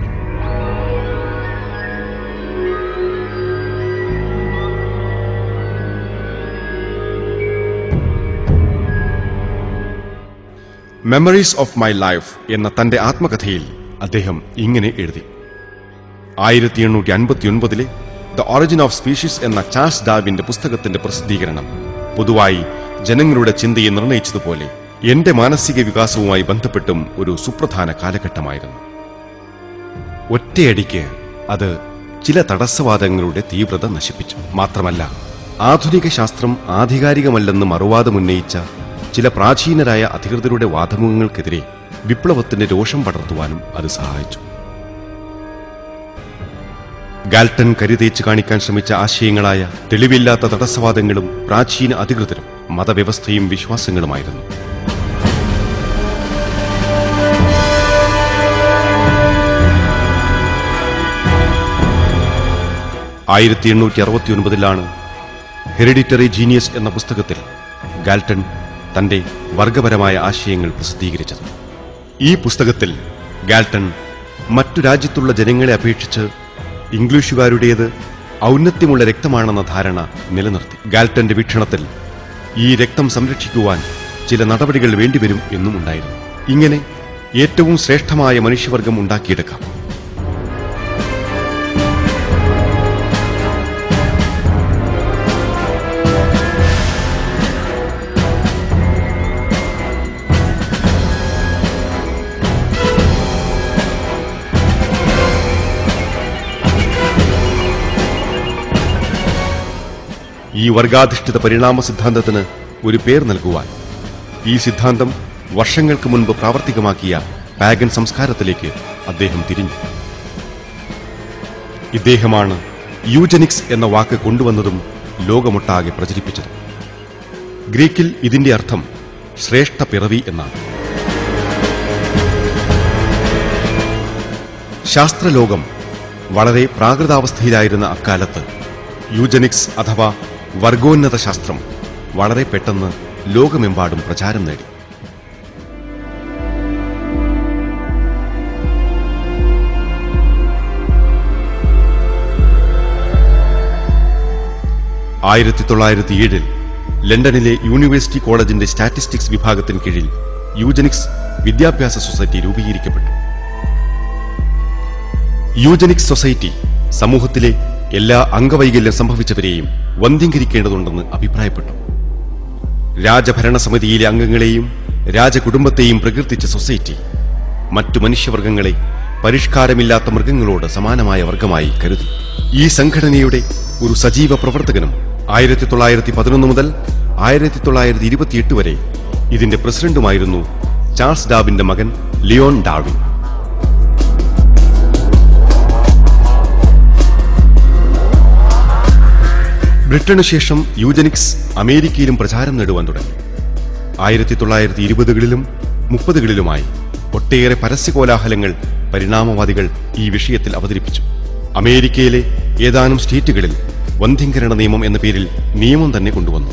മെമ്മറീസ് ഓഫ് മൈ ലൈഫ് എന്ന തന്റെ ആത്മകഥയിൽ അദ്ദേഹം ഇങ്ങനെ എഴുതി ആയിരത്തി എണ്ണൂറ്റി അൻപത്തിയൊൻപതിലെ ദ ഒറിജിൻ ഓഫ് സ്പീഷീസ് എന്ന ചാൾസ് ഡാർവിന്റെ പുസ്തകത്തിന്റെ പ്രസിദ്ധീകരണം പൊതുവായി ജനങ്ങളുടെ ചിന്തയെ നിർണയിച്ചതുപോലെ എന്റെ മാനസിക വികാസവുമായി ബന്ധപ്പെട്ടും ഒരു സുപ്രധാന കാലഘട്ടമായിരുന്നു ഒറ്റയടിക്ക് അത് ചില തടസ്സവാദങ്ങളുടെ തീവ്രത നശിപ്പിച്ചു മാത്രമല്ല ആധുനിക ശാസ്ത്രം ആധികാരികമല്ലെന്ന് മറുവാദമുന്നയിച്ച ചില പ്രാചീനരായ അധികൃതരുടെ വാദമുഖങ്ങൾക്കെതിരെ വിപ്ലവത്തിന്റെ രോഷം പടർത്തുവാനും അത് സഹായിച്ചു ഗാൽട്ടൺ കരുതേച്ച് കാണിക്കാൻ ശ്രമിച്ച ആശയങ്ങളായ തെളിവില്ലാത്ത തടസ്സവാദങ്ങളും പ്രാചീന അധികൃതരും മതവ്യവസ്ഥയും വിശ്വാസങ്ങളുമായിരുന്നു ആയിരത്തി എണ്ണൂറ്റി അറുപത്തി ഒൻപതിലാണ് ഹെറിഡിറ്ററി ജീനിയസ് എന്ന പുസ്തകത്തിൽ ഗാൽട്ടൺ തന്റെ വർഗപരമായ ആശയങ്ങൾ പ്രസിദ്ധീകരിച്ചത് ഈ പുസ്തകത്തിൽ ഗാൽട്ടൺ മറ്റു രാജ്യത്തുള്ള ജനങ്ങളെ അപേക്ഷിച്ച് ഇംഗ്ലീഷുകാരുടേത് ഔന്നത്യമുള്ള രക്തമാണെന്ന ധാരണ നിലനിർത്തി ഗാൽട്ടന്റെ വീക്ഷണത്തിൽ ഈ രക്തം സംരക്ഷിക്കുവാൻ ചില നടപടികൾ വേണ്ടിവരും എന്നും ഉണ്ടായിരുന്നു ഇങ്ങനെ ഏറ്റവും ശ്രേഷ്ഠമായ മനുഷ്യവർഗം ഉണ്ടാക്കിയെടുക്കാം ഈ വർഗാധിഷ്ഠിത പരിണാമ സിദ്ധാന്തത്തിന് ഒരു പേർ നൽകുവാൻ ഈ സിദ്ധാന്തം വർഷങ്ങൾക്ക് മുൻപ് പ്രാവർത്തികമാക്കിയ പാഗൻ സംസ്കാരത്തിലേക്ക് അദ്ദേഹം തിരിഞ്ഞു ഇദ്ദേഹമാണ് യൂജനിക്സ് എന്ന വാക്ക് കൊണ്ടുവന്നതും ലോകമൊട്ടാകെ പ്രചരിപ്പിച്ചതും ഗ്രീക്കിൽ ഇതിന്റെ അർത്ഥം ശ്രേഷ്ഠ പിറവി എന്നാണ് ശാസ്ത്രലോകം വളരെ പ്രാകൃതാവസ്ഥയിലായിരുന്ന അക്കാലത്ത് യൂജനിക്സ് അഥവാ വർഗോന്നത ശാസ്ത്രം വളരെ പെട്ടെന്ന് ലോകമെമ്പാടും പ്രചാരം നേടി ആയിരത്തി തൊള്ളായിരത്തി ഏഴിൽ ലണ്ടനിലെ യൂണിവേഴ്സിറ്റി കോളേജിന്റെ സ്റ്റാറ്റിസ്റ്റിക്സ് വിഭാഗത്തിന് കീഴിൽ യൂജനിക്സ് വിദ്യാഭ്യാസ സൊസൈറ്റി രൂപീകരിക്കപ്പെട്ടു യൂജനിക്സ് സൊസൈറ്റി സമൂഹത്തിലെ എല്ലാ അംഗവൈകല്യം സംഭവിച്ചവരെയും വന്ധ്യംകരിക്കേണ്ടതുണ്ടെന്ന് അഭിപ്രായപ്പെട്ടു രാജഭരണ സമിതിയിലെ അംഗങ്ങളെയും രാജകുടുംബത്തെയും പ്രകീർത്തിച്ച സൊസൈറ്റി മറ്റു മനുഷ്യവർഗങ്ങളെ പരിഷ്കാരമില്ലാത്ത മൃഗങ്ങളോട് സമാനമായ വർഗമായി കരുതി ഈ സംഘടനയുടെ ഒരു സജീവ പ്രവർത്തകനും ആയിരത്തി തൊള്ളായിരത്തി പതിനൊന്ന് മുതൽ ആയിരത്തി തൊള്ളായിരത്തി ഇരുപത്തിയെട്ട് വരെ ഇതിന്റെ പ്രസിഡന്റുമായിരുന്നു ചാൾസ് ഡാവിന്റെ മകൻ ലിയോൺ ഡാർവിൻ ബ്രിട്ടന് ശേഷം യൂജനിക്സ് അമേരിക്കയിലും പ്രചാരം നേടുവാൻ തുടങ്ങി ആയിരത്തി തൊള്ളായിരത്തി ഇരുപതുകളിലും മുപ്പതുകളിലുമായി ഒട്ടേറെ പരസ്യകോലാഹലങ്ങൾ പരിണാമവാദികൾ ഈ വിഷയത്തിൽ അവതരിപ്പിച്ചു അമേരിക്കയിലെ ഏതാനും സ്റ്റേറ്റുകളിൽ വന്ധ്യംകരണ നിയമം എന്ന പേരിൽ നിയമം തന്നെ കൊണ്ടുവന്നു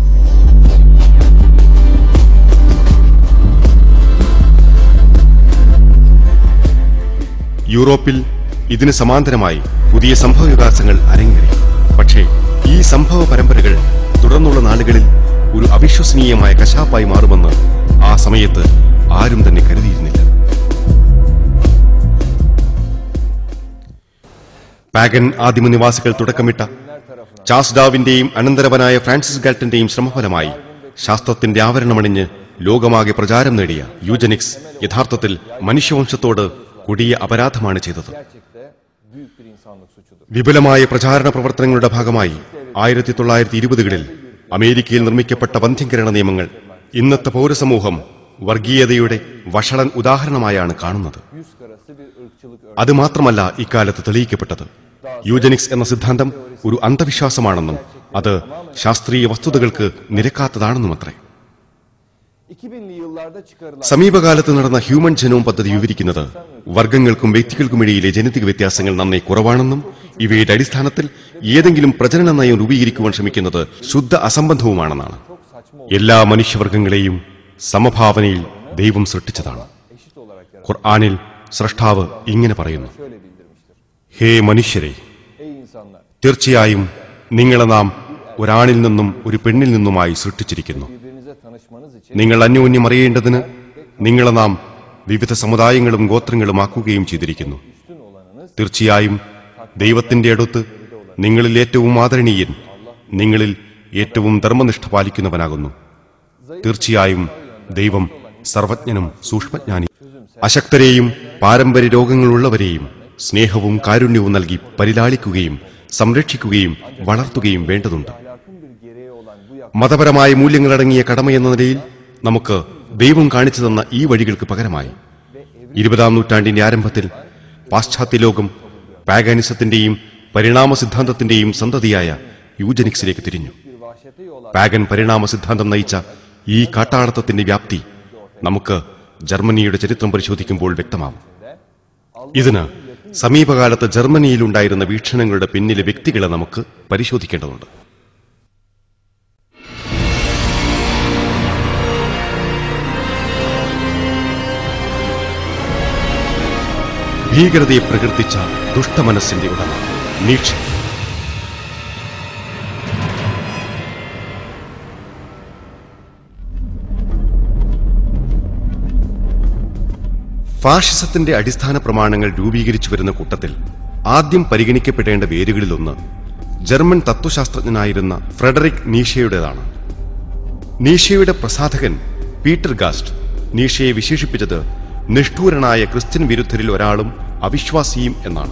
യൂറോപ്പിൽ ഇതിന് സമാന്തരമായി പുതിയ സംഭവ വികാസങ്ങൾ അരങ്ങേറി പക്ഷേ ഈ സംഭവ പരമ്പരകൾ തുടർന്നുള്ള നാളുകളിൽ ഒരു അവിശ്വസനീയമായ കശാപ്പായി മാറുമെന്ന് ആ സമയത്ത് ആരും തന്നെ കരുതിയിരുന്നില്ല പാഗൻ ആദിമ നിവാസികൾ തുടക്കമിട്ട ചാൾസ് ഡാവിന്റെയും അനന്തരവനായ ഫ്രാൻസിസ് ഗാൽട്ടന്റെയും ശ്രമഫലമായി ശാസ്ത്രത്തിന്റെ ആവരണമണിഞ്ഞ് ലോകമാകെ പ്രചാരം നേടിയ യൂജനിക്സ് യഥാർത്ഥത്തിൽ മനുഷ്യവംശത്തോട് കൊടിയ അപരാധമാണ് ചെയ്തത് Gerçekte büyük bir insanlık suçudur. വിപുലമായ പ്രചാരണ പ്രവർത്തനങ്ങളുടെ ഭാഗമായി ആയിരത്തി തൊള്ളായിരത്തി ഇരുപതുകളിൽ അമേരിക്കയിൽ നിർമ്മിക്കപ്പെട്ട വന്ധ്യംകരണ നിയമങ്ങൾ ഇന്നത്തെ പൗരസമൂഹം വർഗീയതയുടെ വഷളൻ ഉദാഹരണമായാണ് കാണുന്നത് Yüz karası bir ırkçılık örneği. അതുമാത്രമല്ല ഇക്കാലത്ത് തെളിയിക്കപ്പെട്ടത് യൂജനിക്സ് എന്ന സിദ്ധാന്തം ഒരു അന്ധവിശ്വാസമാണെന്നും അത് ശാസ്ത്രീയ വസ്തുതകൾക്ക് നിരക്കാത്തതാണെന്നുമത്രേ 2000'li yıllarda çıkarılan സമീപകാലത്ത് നടന്ന ഹ്യൂമൻ ജനോം പദ്ധതി വിവരിക്കുന്നത് വർഗങ്ങൾക്കും വ്യക്തികൾക്കുമിടയിലെ ജനിതക വ്യത്യാസങ്ങൾ നന്നേ കുറവാണെന്നും ഇവയുടെ അടിസ്ഥാനത്തിൽ ഏതെങ്കിലും പ്രജനന നയം രൂപീകരിക്കുവാൻ ശ്രമിക്കുന്നത് ശുദ്ധ അസംബന്ധവുമാണെന്നാണ് എല്ലാ മനുഷ്യവർഗങ്ങളെയും സമഭാവനയിൽ ദൈവം സൃഷ്ടിച്ചതാണ് eşit olarak yaratılır. ഖുർആാനിൽ സൃഷ്ടാവ് ഇങ്ങനെ പറയുന്നു Şöyle bildirmiştir. ഹേ മനുഷ്യരെ Ey insanlar! തീർച്ചയായും നിങ്ങളെ നാം ഒരാണിൽ നിന്നും ഒരു പെണ്ണിൽ നിന്നുമായി സൃഷ്ടിച്ചിരിക്കുന്നു Birbirinize tanışmanız için നിങ്ങൾ അന്യോന്യം അറിയേണ്ടതിന് നിങ്ങളെ നാം വിവിധ സമുദായങ്ങളും ഗോത്രങ്ങളുമാക്കുകയും ചെയ്തിരിക്കുന്നു üstün olanınız തീർച്ചയായും ദൈവത്തിന്റെ അടുത്ത് നിങ്ങളിൽ ഏറ്റവും ആദരണീയൻ നിങ്ങളിൽ ഏറ്റവും ധർമ്മനിഷ്ഠ പാലിക്കുന്നവനാകുന്നു തീർച്ചയായും ദൈവം സർവജ്ഞനും സൂക്ഷ്മജ്ഞാനി അശക്തരെയും പാരമ്പര്യ രോഗങ്ങളുള്ളവരെയും സ്നേഹവും കാരുണ്യവും നൽകി പരിലാളിക്കുകയും സംരക്ഷിക്കുകയും വളർത്തുകയും വേണ്ടതുണ്ട് ahlakın bir gereği olan bu yak മതപരമായ മൂല്യങ്ങളടങ്ങിയ കടമയെന്ന നിലയിൽ നമുക്ക് ദൈവം കാണിച്ചു തന്ന ഈ വഴികൾക്ക് പകരമായി ഇരുപതാം നൂറ്റാണ്ടിന്റെ ആരംഭത്തിൽ പാശ്ചാത്യ ലോകം പാഗാനിസത്തിന്റെയും പരിണാമ സിദ്ധാന്തത്തിന്റെയും സന്തതിയായ യൂജനിക്സിലേക്ക് തിരിഞ്ഞു bir vahşete yol açan pagan പരിണാമ സിദ്ധാന്തം നയിച്ച ഈ കാട്ടാളത്തത്തിന്റെ വ്യാപ്തി നമുക്ക് ജർമ്മനിയുടെ ചരിത്രം പരിശോധിക്കുമ്പോൾ വ്യക്തമാവും ഇതിന് സമീപകാലത്ത് ജർമ്മനിയിലുണ്ടായിരുന്ന വീക്ഷണങ്ങളുടെ പിന്നിലെ വ്യക്തികളെ നമുക്ക് പരിശോധിക്കേണ്ടതുണ്ട് ഭീകരതയെ പ്രകീർത്തിച്ച ദുഷ്ടമനസ്സിന്റെ ഉടമ നീക്ഷ ഫാഷിസത്തിന്റെ അടിസ്ഥാന പ്രമാണങ്ങൾ രൂപീകരിച്ചു വരുന്ന കൂട്ടത്തിൽ ആദ്യം പരിഗണിക്കപ്പെടേണ്ട വേരുകളിലൊന്ന് ജർമ്മൻ തത്വശാസ്ത്രജ്ഞനായിരുന്ന ഫ്രെഡറിക് നീഷയുടേതാണ് നീഷയുടെ പ്രസാധകൻ പീറ്റർ ഗാസ്റ്റ് നീഷയെ വിശേഷിപ്പിച്ചത് നിഷ്ഠൂരനായ ക്രിസ്ത്യൻ വിരുദ്ധരിൽ ഒരാളും അവിശ്വാസിയും എന്നാണ്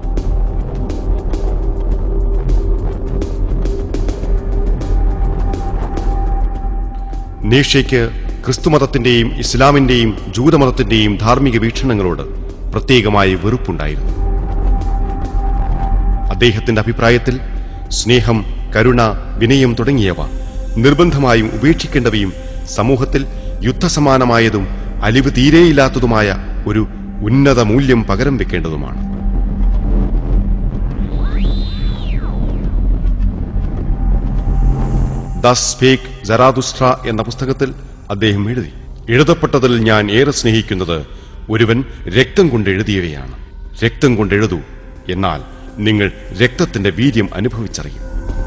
നീഷയ്ക്ക് ക്രിസ്തുമതത്തിന്റെയും ഇസ്ലാമിന്റെയും ജൂതമതത്തിന്റെയും ധാർമ്മിക വീക്ഷണങ്ങളോട് പ്രത്യേകമായ വെറുപ്പുണ്ടായിരുന്നു അദ്ദേഹത്തിന്റെ അഭിപ്രായത്തിൽ സ്നേഹം കരുണ വിനയം തുടങ്ങിയവ നിർബന്ധമായും ഉപേക്ഷിക്കേണ്ടവയും സമൂഹത്തിൽ യുദ്ധസമാനമായതും അലിവ് തീരെയില്ലാത്തതുമായ ഒരു ഉന്നത മൂല്യം പകരം വെക്കേണ്ടതുമാണ് ദസ് സ്പേക്ക് ജറാദുസ്ട്ര എന്ന പുസ്തകത്തിൽ അദ്ദേഹം എഴുതി എഴുതപ്പെട്ടതിൽ ഞാൻ ഏറെ സ്നേഹിക്കുന്നത് ഒരുവൻ രക്തം കൊണ്ട് എഴുതിയവയാണ് രക്തം കൊണ്ട് എഴുതൂ എന്നാൽ നിങ്ങൾ രക്തത്തിന്റെ വീര്യം അനുഭവിച്ചറിയും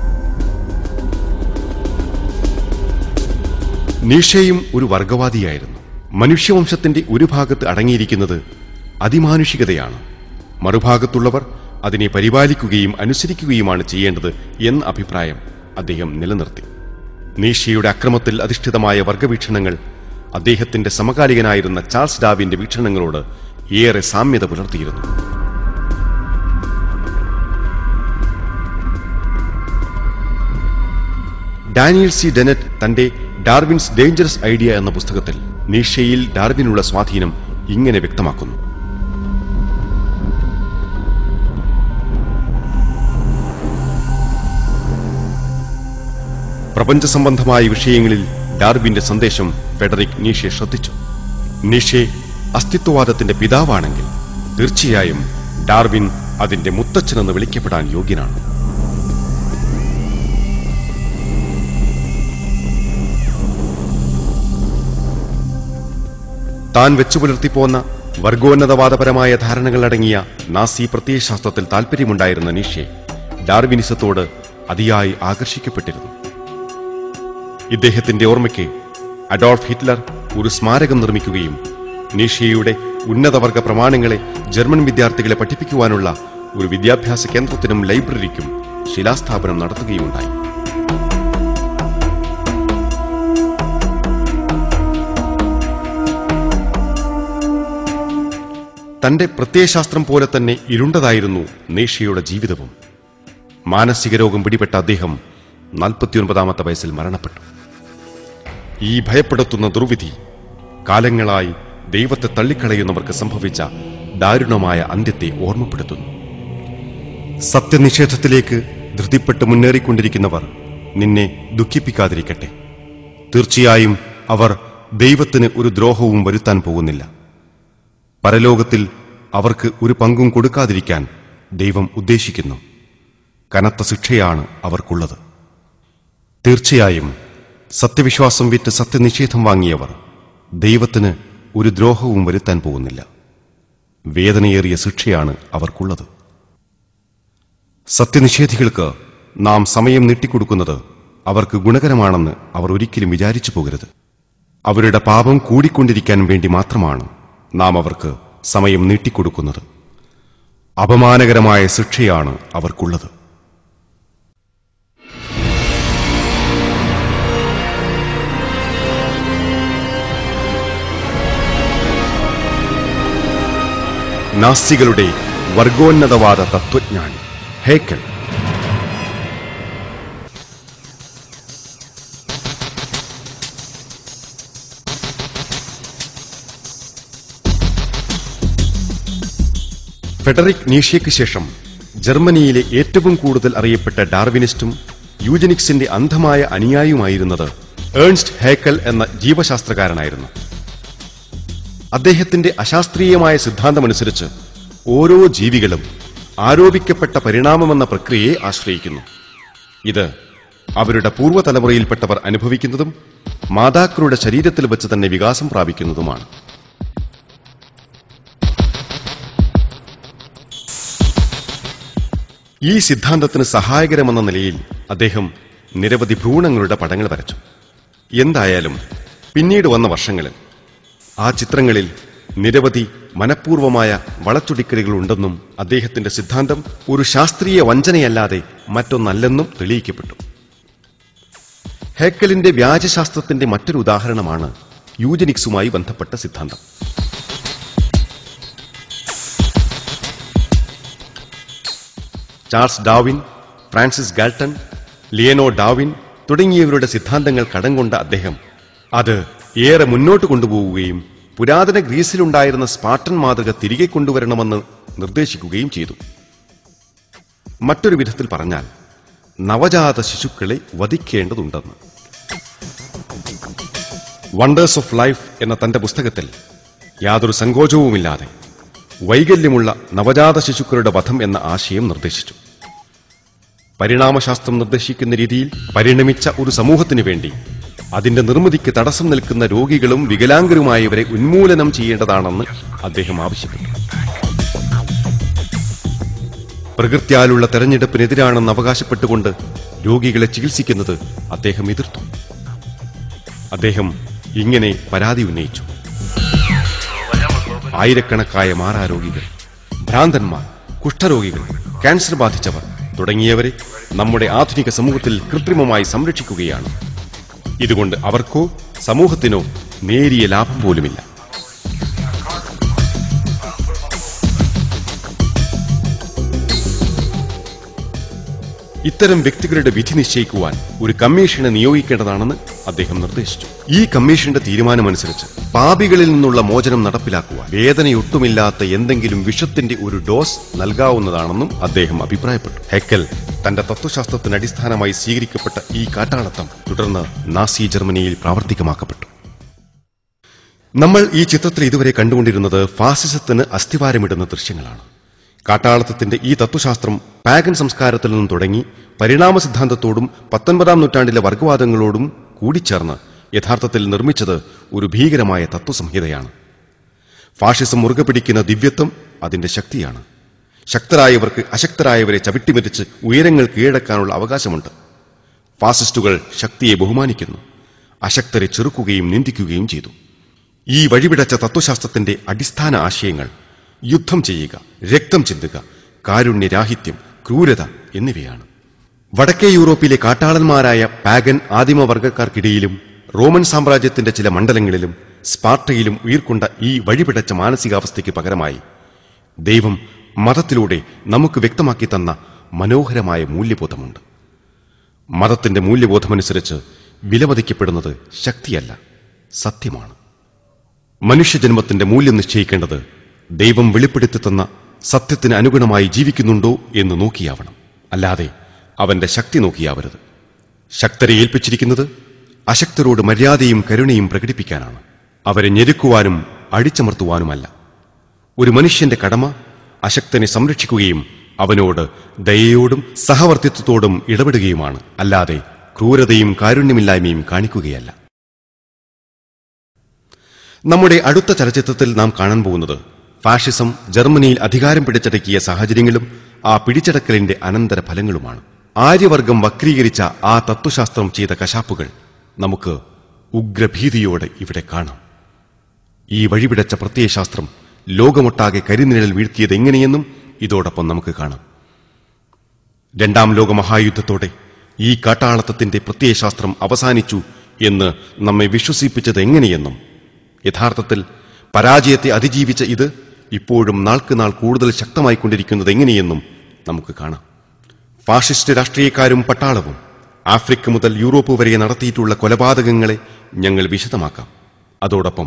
നീഷയും ഒരു വർഗവാദിയായിരുന്നു മനുഷ്യവംശത്തിന്റെ ഒരു ഭാഗത്ത് അടങ്ങിയിരിക്കുന്നത് അതിമാനുഷികതയാണ് മറുഭാഗത്തുള്ളവർ അതിനെ പരിപാലിക്കുകയും അനുസരിക്കുകയുമാണ് ചെയ്യേണ്ടത് എന്ന അഭിപ്രായം അദ്ദേഹം നിലനിർത്തി നീഷയുടെ അക്രമത്തിൽ അധിഷ്ഠിതമായ വർഗവീക്ഷണങ്ങൾ അദ്ദേഹത്തിന്റെ സമകാലികനായിരുന്ന ചാൾസ് ഡാവിന്റെ വീക്ഷണങ്ങളോട് ഏറെ സാമ്യത പുലർത്തിയിരുന്നു ഡാനിയൽ സി ഡെനറ്റ് തന്റെ ഡാർവിൻസ് ഡേഞ്ചറസ് ഐഡിയ എന്ന പുസ്തകത്തിൽ നീഷയിൽ ഡാർവിനുള്ള സ്വാധീനം ഇങ്ങനെ വ്യക്തമാക്കുന്നു പ്രപഞ്ച സംബന്ധമായ വിഷയങ്ങളിൽ ഡാർവിന്റെ സന്ദേശം ഫെഡറിക് നീഷെ ശ്രദ്ധിച്ചു നീഷെ അസ്തിത്വവാദത്തിന്റെ പിതാവാണെങ്കിൽ തീർച്ചയായും ഡാർവിൻ അതിന്റെ മുത്തച്ഛനെന്ന് വിളിക്കപ്പെടാൻ യോഗ്യനാണ് താൻ വെച്ചു പുലർത്തിപ്പോന്ന വർഗോന്നതവാദപരമായ ധാരണകളടങ്ങിയ നാസി പ്രത്യയശാസ്ത്രത്തിൽ താൽപ്പര്യമുണ്ടായിരുന്ന നീഷെ ഡാർവിനിസത്തോട് അതിയായി ആകർഷിക്കപ്പെട്ടിരുന്നു ഇദ്ദേഹത്തിന്റെ ഓർമ്മയ്ക്ക് അഡോൾഫ് ഹിറ്റ്ലർ ഒരു സ്മാരകം നിർമ്മിക്കുകയും നീഷയുടെ ഉന്നതവർഗ പ്രമാണങ്ങളെ ജർമ്മൻ വിദ്യാർത്ഥികളെ പഠിപ്പിക്കുവാനുള്ള ഒരു വിദ്യാഭ്യാസ കേന്ദ്രത്തിനും ലൈബ്രറിക്കും ശിലാസ്ഥാപനം നടത്തുകയുണ്ടായി തന്റെ പ്രത്യയശാസ്ത്രം പോലെ തന്നെ ഇരുണ്ടതായിരുന്നു നീഷയുടെ ജീവിതവും മാനസിക രോഗം പിടിപെട്ട അദ്ദേഹം നാൽപ്പത്തിയൊൻപതാമത്തെ വയസ്സിൽ മരണപ്പെട്ടു ഈ ഭയപ്പെടുത്തുന്ന ദുർവിധി കാലങ്ങളായി ദൈവത്തെ തള്ളിക്കളയുന്നവർക്ക് സംഭവിച്ച ദാരുണമായ അന്ത്യത്തെ ഓർമ്മപ്പെടുത്തുന്നു സത്യനിഷേധത്തിലേക്ക് ധൃതിപ്പെട്ട് മുന്നേറിക്കൊണ്ടിരിക്കുന്നവർ നിന്നെ ദുഃഖിപ്പിക്കാതിരിക്കട്ടെ തീർച്ചയായും അവർ ദൈവത്തിന് ഒരു ദ്രോഹവും വരുത്താൻ പോകുന്നില്ല പരലോകത്തിൽ അവർക്ക് ഒരു പങ്കും കൊടുക്കാതിരിക്കാൻ ദൈവം ഉദ്ദേശിക്കുന്നു കനത്ത ശിക്ഷയാണ് അവർക്കുള്ളത് തീർച്ചയായും സത്യവിശ്വാസം വിറ്റ് സത്യനിഷേധം വാങ്ങിയവർ ദൈവത്തിന് ഒരു ദ്രോഹവും വരുത്താൻ പോകുന്നില്ല വേദനയേറിയ ശിക്ഷയാണ് അവർക്കുള്ളത് സത്യനിഷേധികൾക്ക് നാം സമയം നീട്ടിക്കൊടുക്കുന്നത് അവർക്ക് ഗുണകരമാണെന്ന് അവർ ഒരിക്കലും വിചാരിച്ചു പോകരുത് അവരുടെ പാപം കൂടിക്കൊണ്ടിരിക്കാൻ വേണ്ടി മാത്രമാണ് നാം അവർക്ക് സമയം നീട്ടിക്കൊടുക്കുന്നത് അപമാനകരമായ ശിക്ഷയാണ് അവർക്കുള്ളത് നാസ്തികളുടെ വർഗോന്നതവാദ തത്വജ്ഞാനി ഹേക്കൽ ഫെഡറിക് നീഷ്യയ്ക്ക് ശേഷം ജർമ്മനിയിലെ ഏറ്റവും കൂടുതൽ അറിയപ്പെട്ട ഡാർവിനിസ്റ്റും യൂജനിക്സിന്റെ അന്ധമായ അനുയായിയുമായിരുന്നത് ഏൺസ്റ്റ് ഹേക്കൽ എന്ന ജീവശാസ്ത്രകാരനായിരുന്നു അദ്ദേഹത്തിന്റെ അശാസ്ത്രീയമായ സിദ്ധാന്തമനുസരിച്ച് ഓരോ ജീവികളും ആരോപിക്കപ്പെട്ട പരിണാമമെന്ന പ്രക്രിയയെ ആശ്രയിക്കുന്നു ഇത് അവരുടെ പൂർവ്വതലമുറയിൽപ്പെട്ടവർ അനുഭവിക്കുന്നതും മാതാക്കളുടെ ശരീരത്തിൽ വെച്ച് തന്നെ വികാസം പ്രാപിക്കുന്നതുമാണ് ഈ സിദ്ധാന്തത്തിന് സഹായകരമെന്ന നിലയിൽ അദ്ദേഹം നിരവധി ഭ്രൂണങ്ങളുടെ പടങ്ങൾ വരച്ചു എന്തായാലും പിന്നീട് വന്ന വർഷങ്ങളിൽ ആ ചിത്രങ്ങളിൽ നിരവധി മനഃപൂർവമായ വളച്ചൊടിക്കലുകൾ ഉണ്ടെന്നും അദ്ദേഹത്തിന്റെ സിദ്ധാന്തം ഒരു ശാസ്ത്രീയ വഞ്ചനയല്ലാതെ മറ്റൊന്നല്ലെന്നും തെളിയിക്കപ്പെട്ടു ഹേക്കലിന്റെ വ്യാജശാസ്ത്രത്തിന്റെ മറ്റൊരു ഉദാഹരണമാണ് യൂജനിക്സുമായി ബന്ധപ്പെട്ട സിദ്ധാന്തം Charles Darwin Francis Galton Leonard Darwin തുടങ്ങിയവരുടെ സിദ്ധാന്തങ്ങൾ കടം കൊണ്ട അദ്ദേഹം അത് ഏറെ മുന്നോട്ട് കൊണ്ടുപോവുകയും പുരാതന ഗ്രീസിലുണ്ടായിരുന്ന സ്പാർട്ടൻ മാതൃക തിരികെ കൊണ്ടുവരണമെന്ന് നിർദ്ദേശിക്കുകയും ചെയ്തു മറ്റൊരു വിധത്തിൽ പറഞ്ഞാൽ നവജാത ശിശുക്കളെ വധിക്കേണ്ടതുണ്ടെന്ന് വണ്ടേഴ്സ് ഓഫ് ലൈഫ് എന്ന തന്റെ പുസ്തകത്തിൽ യാതൊരു സങ്കോചവുമില്ലാതെ വൈകല്യമുള്ള നവജാത ശിശുക്കളുടെ വധം എന്ന ആശയം നിർദ്ദേശിച്ചു പരിണാമശാസ്ത്രം നിർദ്ദേശിക്കുന്ന രീതിയിൽ പരിണമിച്ച ഒരു സമൂഹത്തിനു വേണ്ടി അതിന്റെ നിർമ്മിതിക്ക് തടസ്സം നിൽക്കുന്ന രോഗികളും വികലാംഗരുമായവരെ ഉന്മൂലനം ചെയ്യേണ്ടതാണെന്ന് അദ്ദേഹം ആവശ്യപ്പെട്ടു പ്രകൃത്യാലുള്ള തെരഞ്ഞെടുപ്പിനെതിരാണെന്ന് അവകാശപ്പെട്ടുകൊണ്ട് രോഗികളെ ചികിത്സിക്കുന്നത് അദ്ദേഹം എതിർത്തു അദ്ദേഹം ഇങ്ങനെ പരാതി ഉന്നയിച്ചു ആയിരക്കണക്കായ മാറാരോഗികൾ ഭ്രാന്തന്മാർ കുഷ്ഠരോഗികൾ ക്യാൻസർ ബാധിച്ചവർ തുടങ്ങിയവരെ നമ്മുടെ ആധുനിക സമൂഹത്തിൽ കൃത്രിമമായി സംരക്ഷിക്കുകയാണ് ഇതുകൊണ്ട് അവർക്കോ സമൂഹത്തിനോ നേരിയ ലാഭം പോലുമില്ല ഇത്തരം വ്യക്തികളുടെ വിധി നിശ്ചയിക്കുവാൻ ഒരു കമ്മീഷനെ നിയോഗിക്കേണ്ടതാണെന്ന് അദ്ദേഹം നിർദ്ദേശിച്ചു ഈ കമ്മീഷന്റെ തീരുമാനമനുസരിച്ച് പാപികളിൽ നിന്നുള്ള മോചനം നടപ്പിലാക്കുവാൻ വേദനയൊട്ടുമില്ലാത്ത എന്തെങ്കിലും വിഷത്തിന്റെ ഒരു ഡോസ് നൽകാവുന്നതാണെന്നും അദ്ദേഹം അഭിപ്രായപ്പെട്ടു ഹെക്കൽ തന്റെ തത്വശാസ്ത്രത്തിന് അടിസ്ഥാനമായി സ്വീകരിക്കപ്പെട്ട ഈ കാട്ടാളത്തം തുടർന്ന് നാസി ജർമ്മനിയിൽ പ്രാവർത്തികമാക്കപ്പെട്ടു നമ്മൾ ഈ ചിത്രത്തിൽ ഇതുവരെ കണ്ടുകൊണ്ടിരുന്നത് ഫാസിസത്തിന് അസ്ഥിവാരമിടുന്ന ദൃശ്യങ്ങളാണ് കാട്ടാളത്തത്തിന്റെ ഈ തത്വശാസ്ത്രം പാഗൻ സംസ്കാരത്തിൽ നിന്നും തുടങ്ങി പരിണാമ സിദ്ധാന്തത്തോടും പത്തൊൻപതാം നൂറ്റാണ്ടിലെ വർഗവാദങ്ങളോടും കൂടിച്ചേർന്ന് യഥാർത്ഥത്തിൽ നിർമ്മിച്ചത് ഒരു ഭീകരമായ തത്വസംഹിതയാണ് ഫാഷിസം മുറുകെ പിടിക്കുന്ന ദിവ്യത്വം അതിന്റെ ശക്തിയാണ് ശക്തരായവർക്ക് അശക്തരായവരെ ചവിട്ടിമെതിച്ച് ഉയരങ്ങൾ കീഴടക്കാനുള്ള അവകാശമുണ്ട് ഫാസിസ്റ്റുകൾ ശക്തിയെ ബഹുമാനിക്കുന്നു അശക്തരെ ചെറുക്കുകയും നിന്ദിക്കുകയും ചെയ്തു ഈ വഴിവിടച്ച തത്വശാസ്ത്രത്തിന്റെ അടിസ്ഥാന ആശയങ്ങൾ യുദ്ധം ചെയ്യുക രക്തം ചിന്തുക കാരുണ്യരാഹിത്യം ക്രൂരത എന്നിവയാണ് വടക്കേ യൂറോപ്പിലെ കാട്ടാളന്മാരായ പാഗൻ ആദിമവർഗക്കാർക്കിടയിലും റോമൻ സാമ്രാജ്യത്തിന്റെ ചില മണ്ഡലങ്ങളിലും സ്പാർട്ടയിലും ഉയർക്കൊണ്ട ഈ വഴിപിടച്ച മാനസികാവസ്ഥയ്ക്ക് പകരമായി ദൈവം മതത്തിലൂടെ നമുക്ക് വ്യക്തമാക്കി തന്ന മനോഹരമായ മൂല്യബോധമുണ്ട് മതത്തിന്റെ മൂല്യബോധമനുസരിച്ച് വിലമതിക്കപ്പെടുന്നത് ശക്തിയല്ല സത്യമാണ് മനുഷ്യജന്മത്തിന്റെ മൂല്യം നിശ്ചയിക്കേണ്ടത് ദൈവം വെളിപ്പെടുത്തി തന്ന സത്യത്തിന് അനുഗുണമായി ജീവിക്കുന്നുണ്ടോ എന്ന് നോക്കിയാവണം അല്ലാതെ അവന്റെ ശക്തി നോക്കിയാവരുത് ശക്തരെ ഏൽപ്പിച്ചിരിക്കുന്നത് അശക്തരോട് മര്യാദയും കരുണയും പ്രകടിപ്പിക്കാനാണ് അവരെ ഞെരുക്കുവാനും അടിച്ചമർത്തുവാനുമല്ല ഒരു മനുഷ്യന്റെ കടമ അശക്തനെ സംരക്ഷിക്കുകയും അവനോട് ദയയോടും സഹവർത്തിത്വത്തോടും ഇടപെടുകയുമാണ് അല്ലാതെ ക്രൂരതയും കാരുണ്യമില്ലായ്മയും കാണിക്കുകയല്ല നമ്മുടെ അടുത്ത ചലച്ചിത്രത്തിൽ നാം കാണാൻ പോകുന്നത് ഫാഷിസം ജർമ്മനിയിൽ അധികാരം പിടിച്ചടക്കിയ സാഹചര്യങ്ങളും ആ പിടിച്ചടക്കലിന്റെ അനന്തര ഫലങ്ങളുമാണ് ആര്യവർഗം വക്രീകരിച്ച ആ തത്വശാസ്ത്രം ചെയ്ത കശാപ്പുകൾ നമുക്ക് ഉഗ്രഭീതിയോടെ ഇവിടെ കാണാം ഈ വഴിപിടച്ച പ്രത്യയശാസ്ത്രം ലോകമൊട്ടാകെ കരിനിഴൽ വീഴ്ത്തിയത് എങ്ങനെയെന്നും ഇതോടൊപ്പം നമുക്ക് കാണാം രണ്ടാം ലോകമഹായുദ്ധത്തോടെ ഈ കാട്ടാളത്തത്തിന്റെ പ്രത്യയശാസ്ത്രം അവസാനിച്ചു എന്ന് നമ്മെ വിശ്വസിപ്പിച്ചത് എങ്ങനെയെന്നും യഥാർത്ഥത്തിൽ പരാജയത്തെ അതിജീവിച്ച ഇത് ഇപ്പോഴും നാൾക്ക് നാൾ കൂടുതൽ ശക്തമായിക്കൊണ്ടിരിക്കുന്നത് എങ്ങനെയെന്നും നമുക്ക് കാണാം ഫാഷിസ്റ്റ് രാഷ്ട്രീയക്കാരും പട്ടാളവും ആഫ്രിക്ക മുതൽ യൂറോപ്പ് വരെ നടത്തിയിട്ടുള്ള കൊലപാതകങ്ങളെ ഞങ്ങൾ വിശദമാക്കാം അതോടൊപ്പം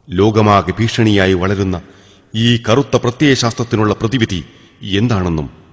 ലോകമാകെ ഭീഷണിയായി വളരുന്ന ഈ കറുത്ത പ്രത്യയശാസ്ത്രത്തിനുള്ള പ്രതിവിധി എന്താണെന്നും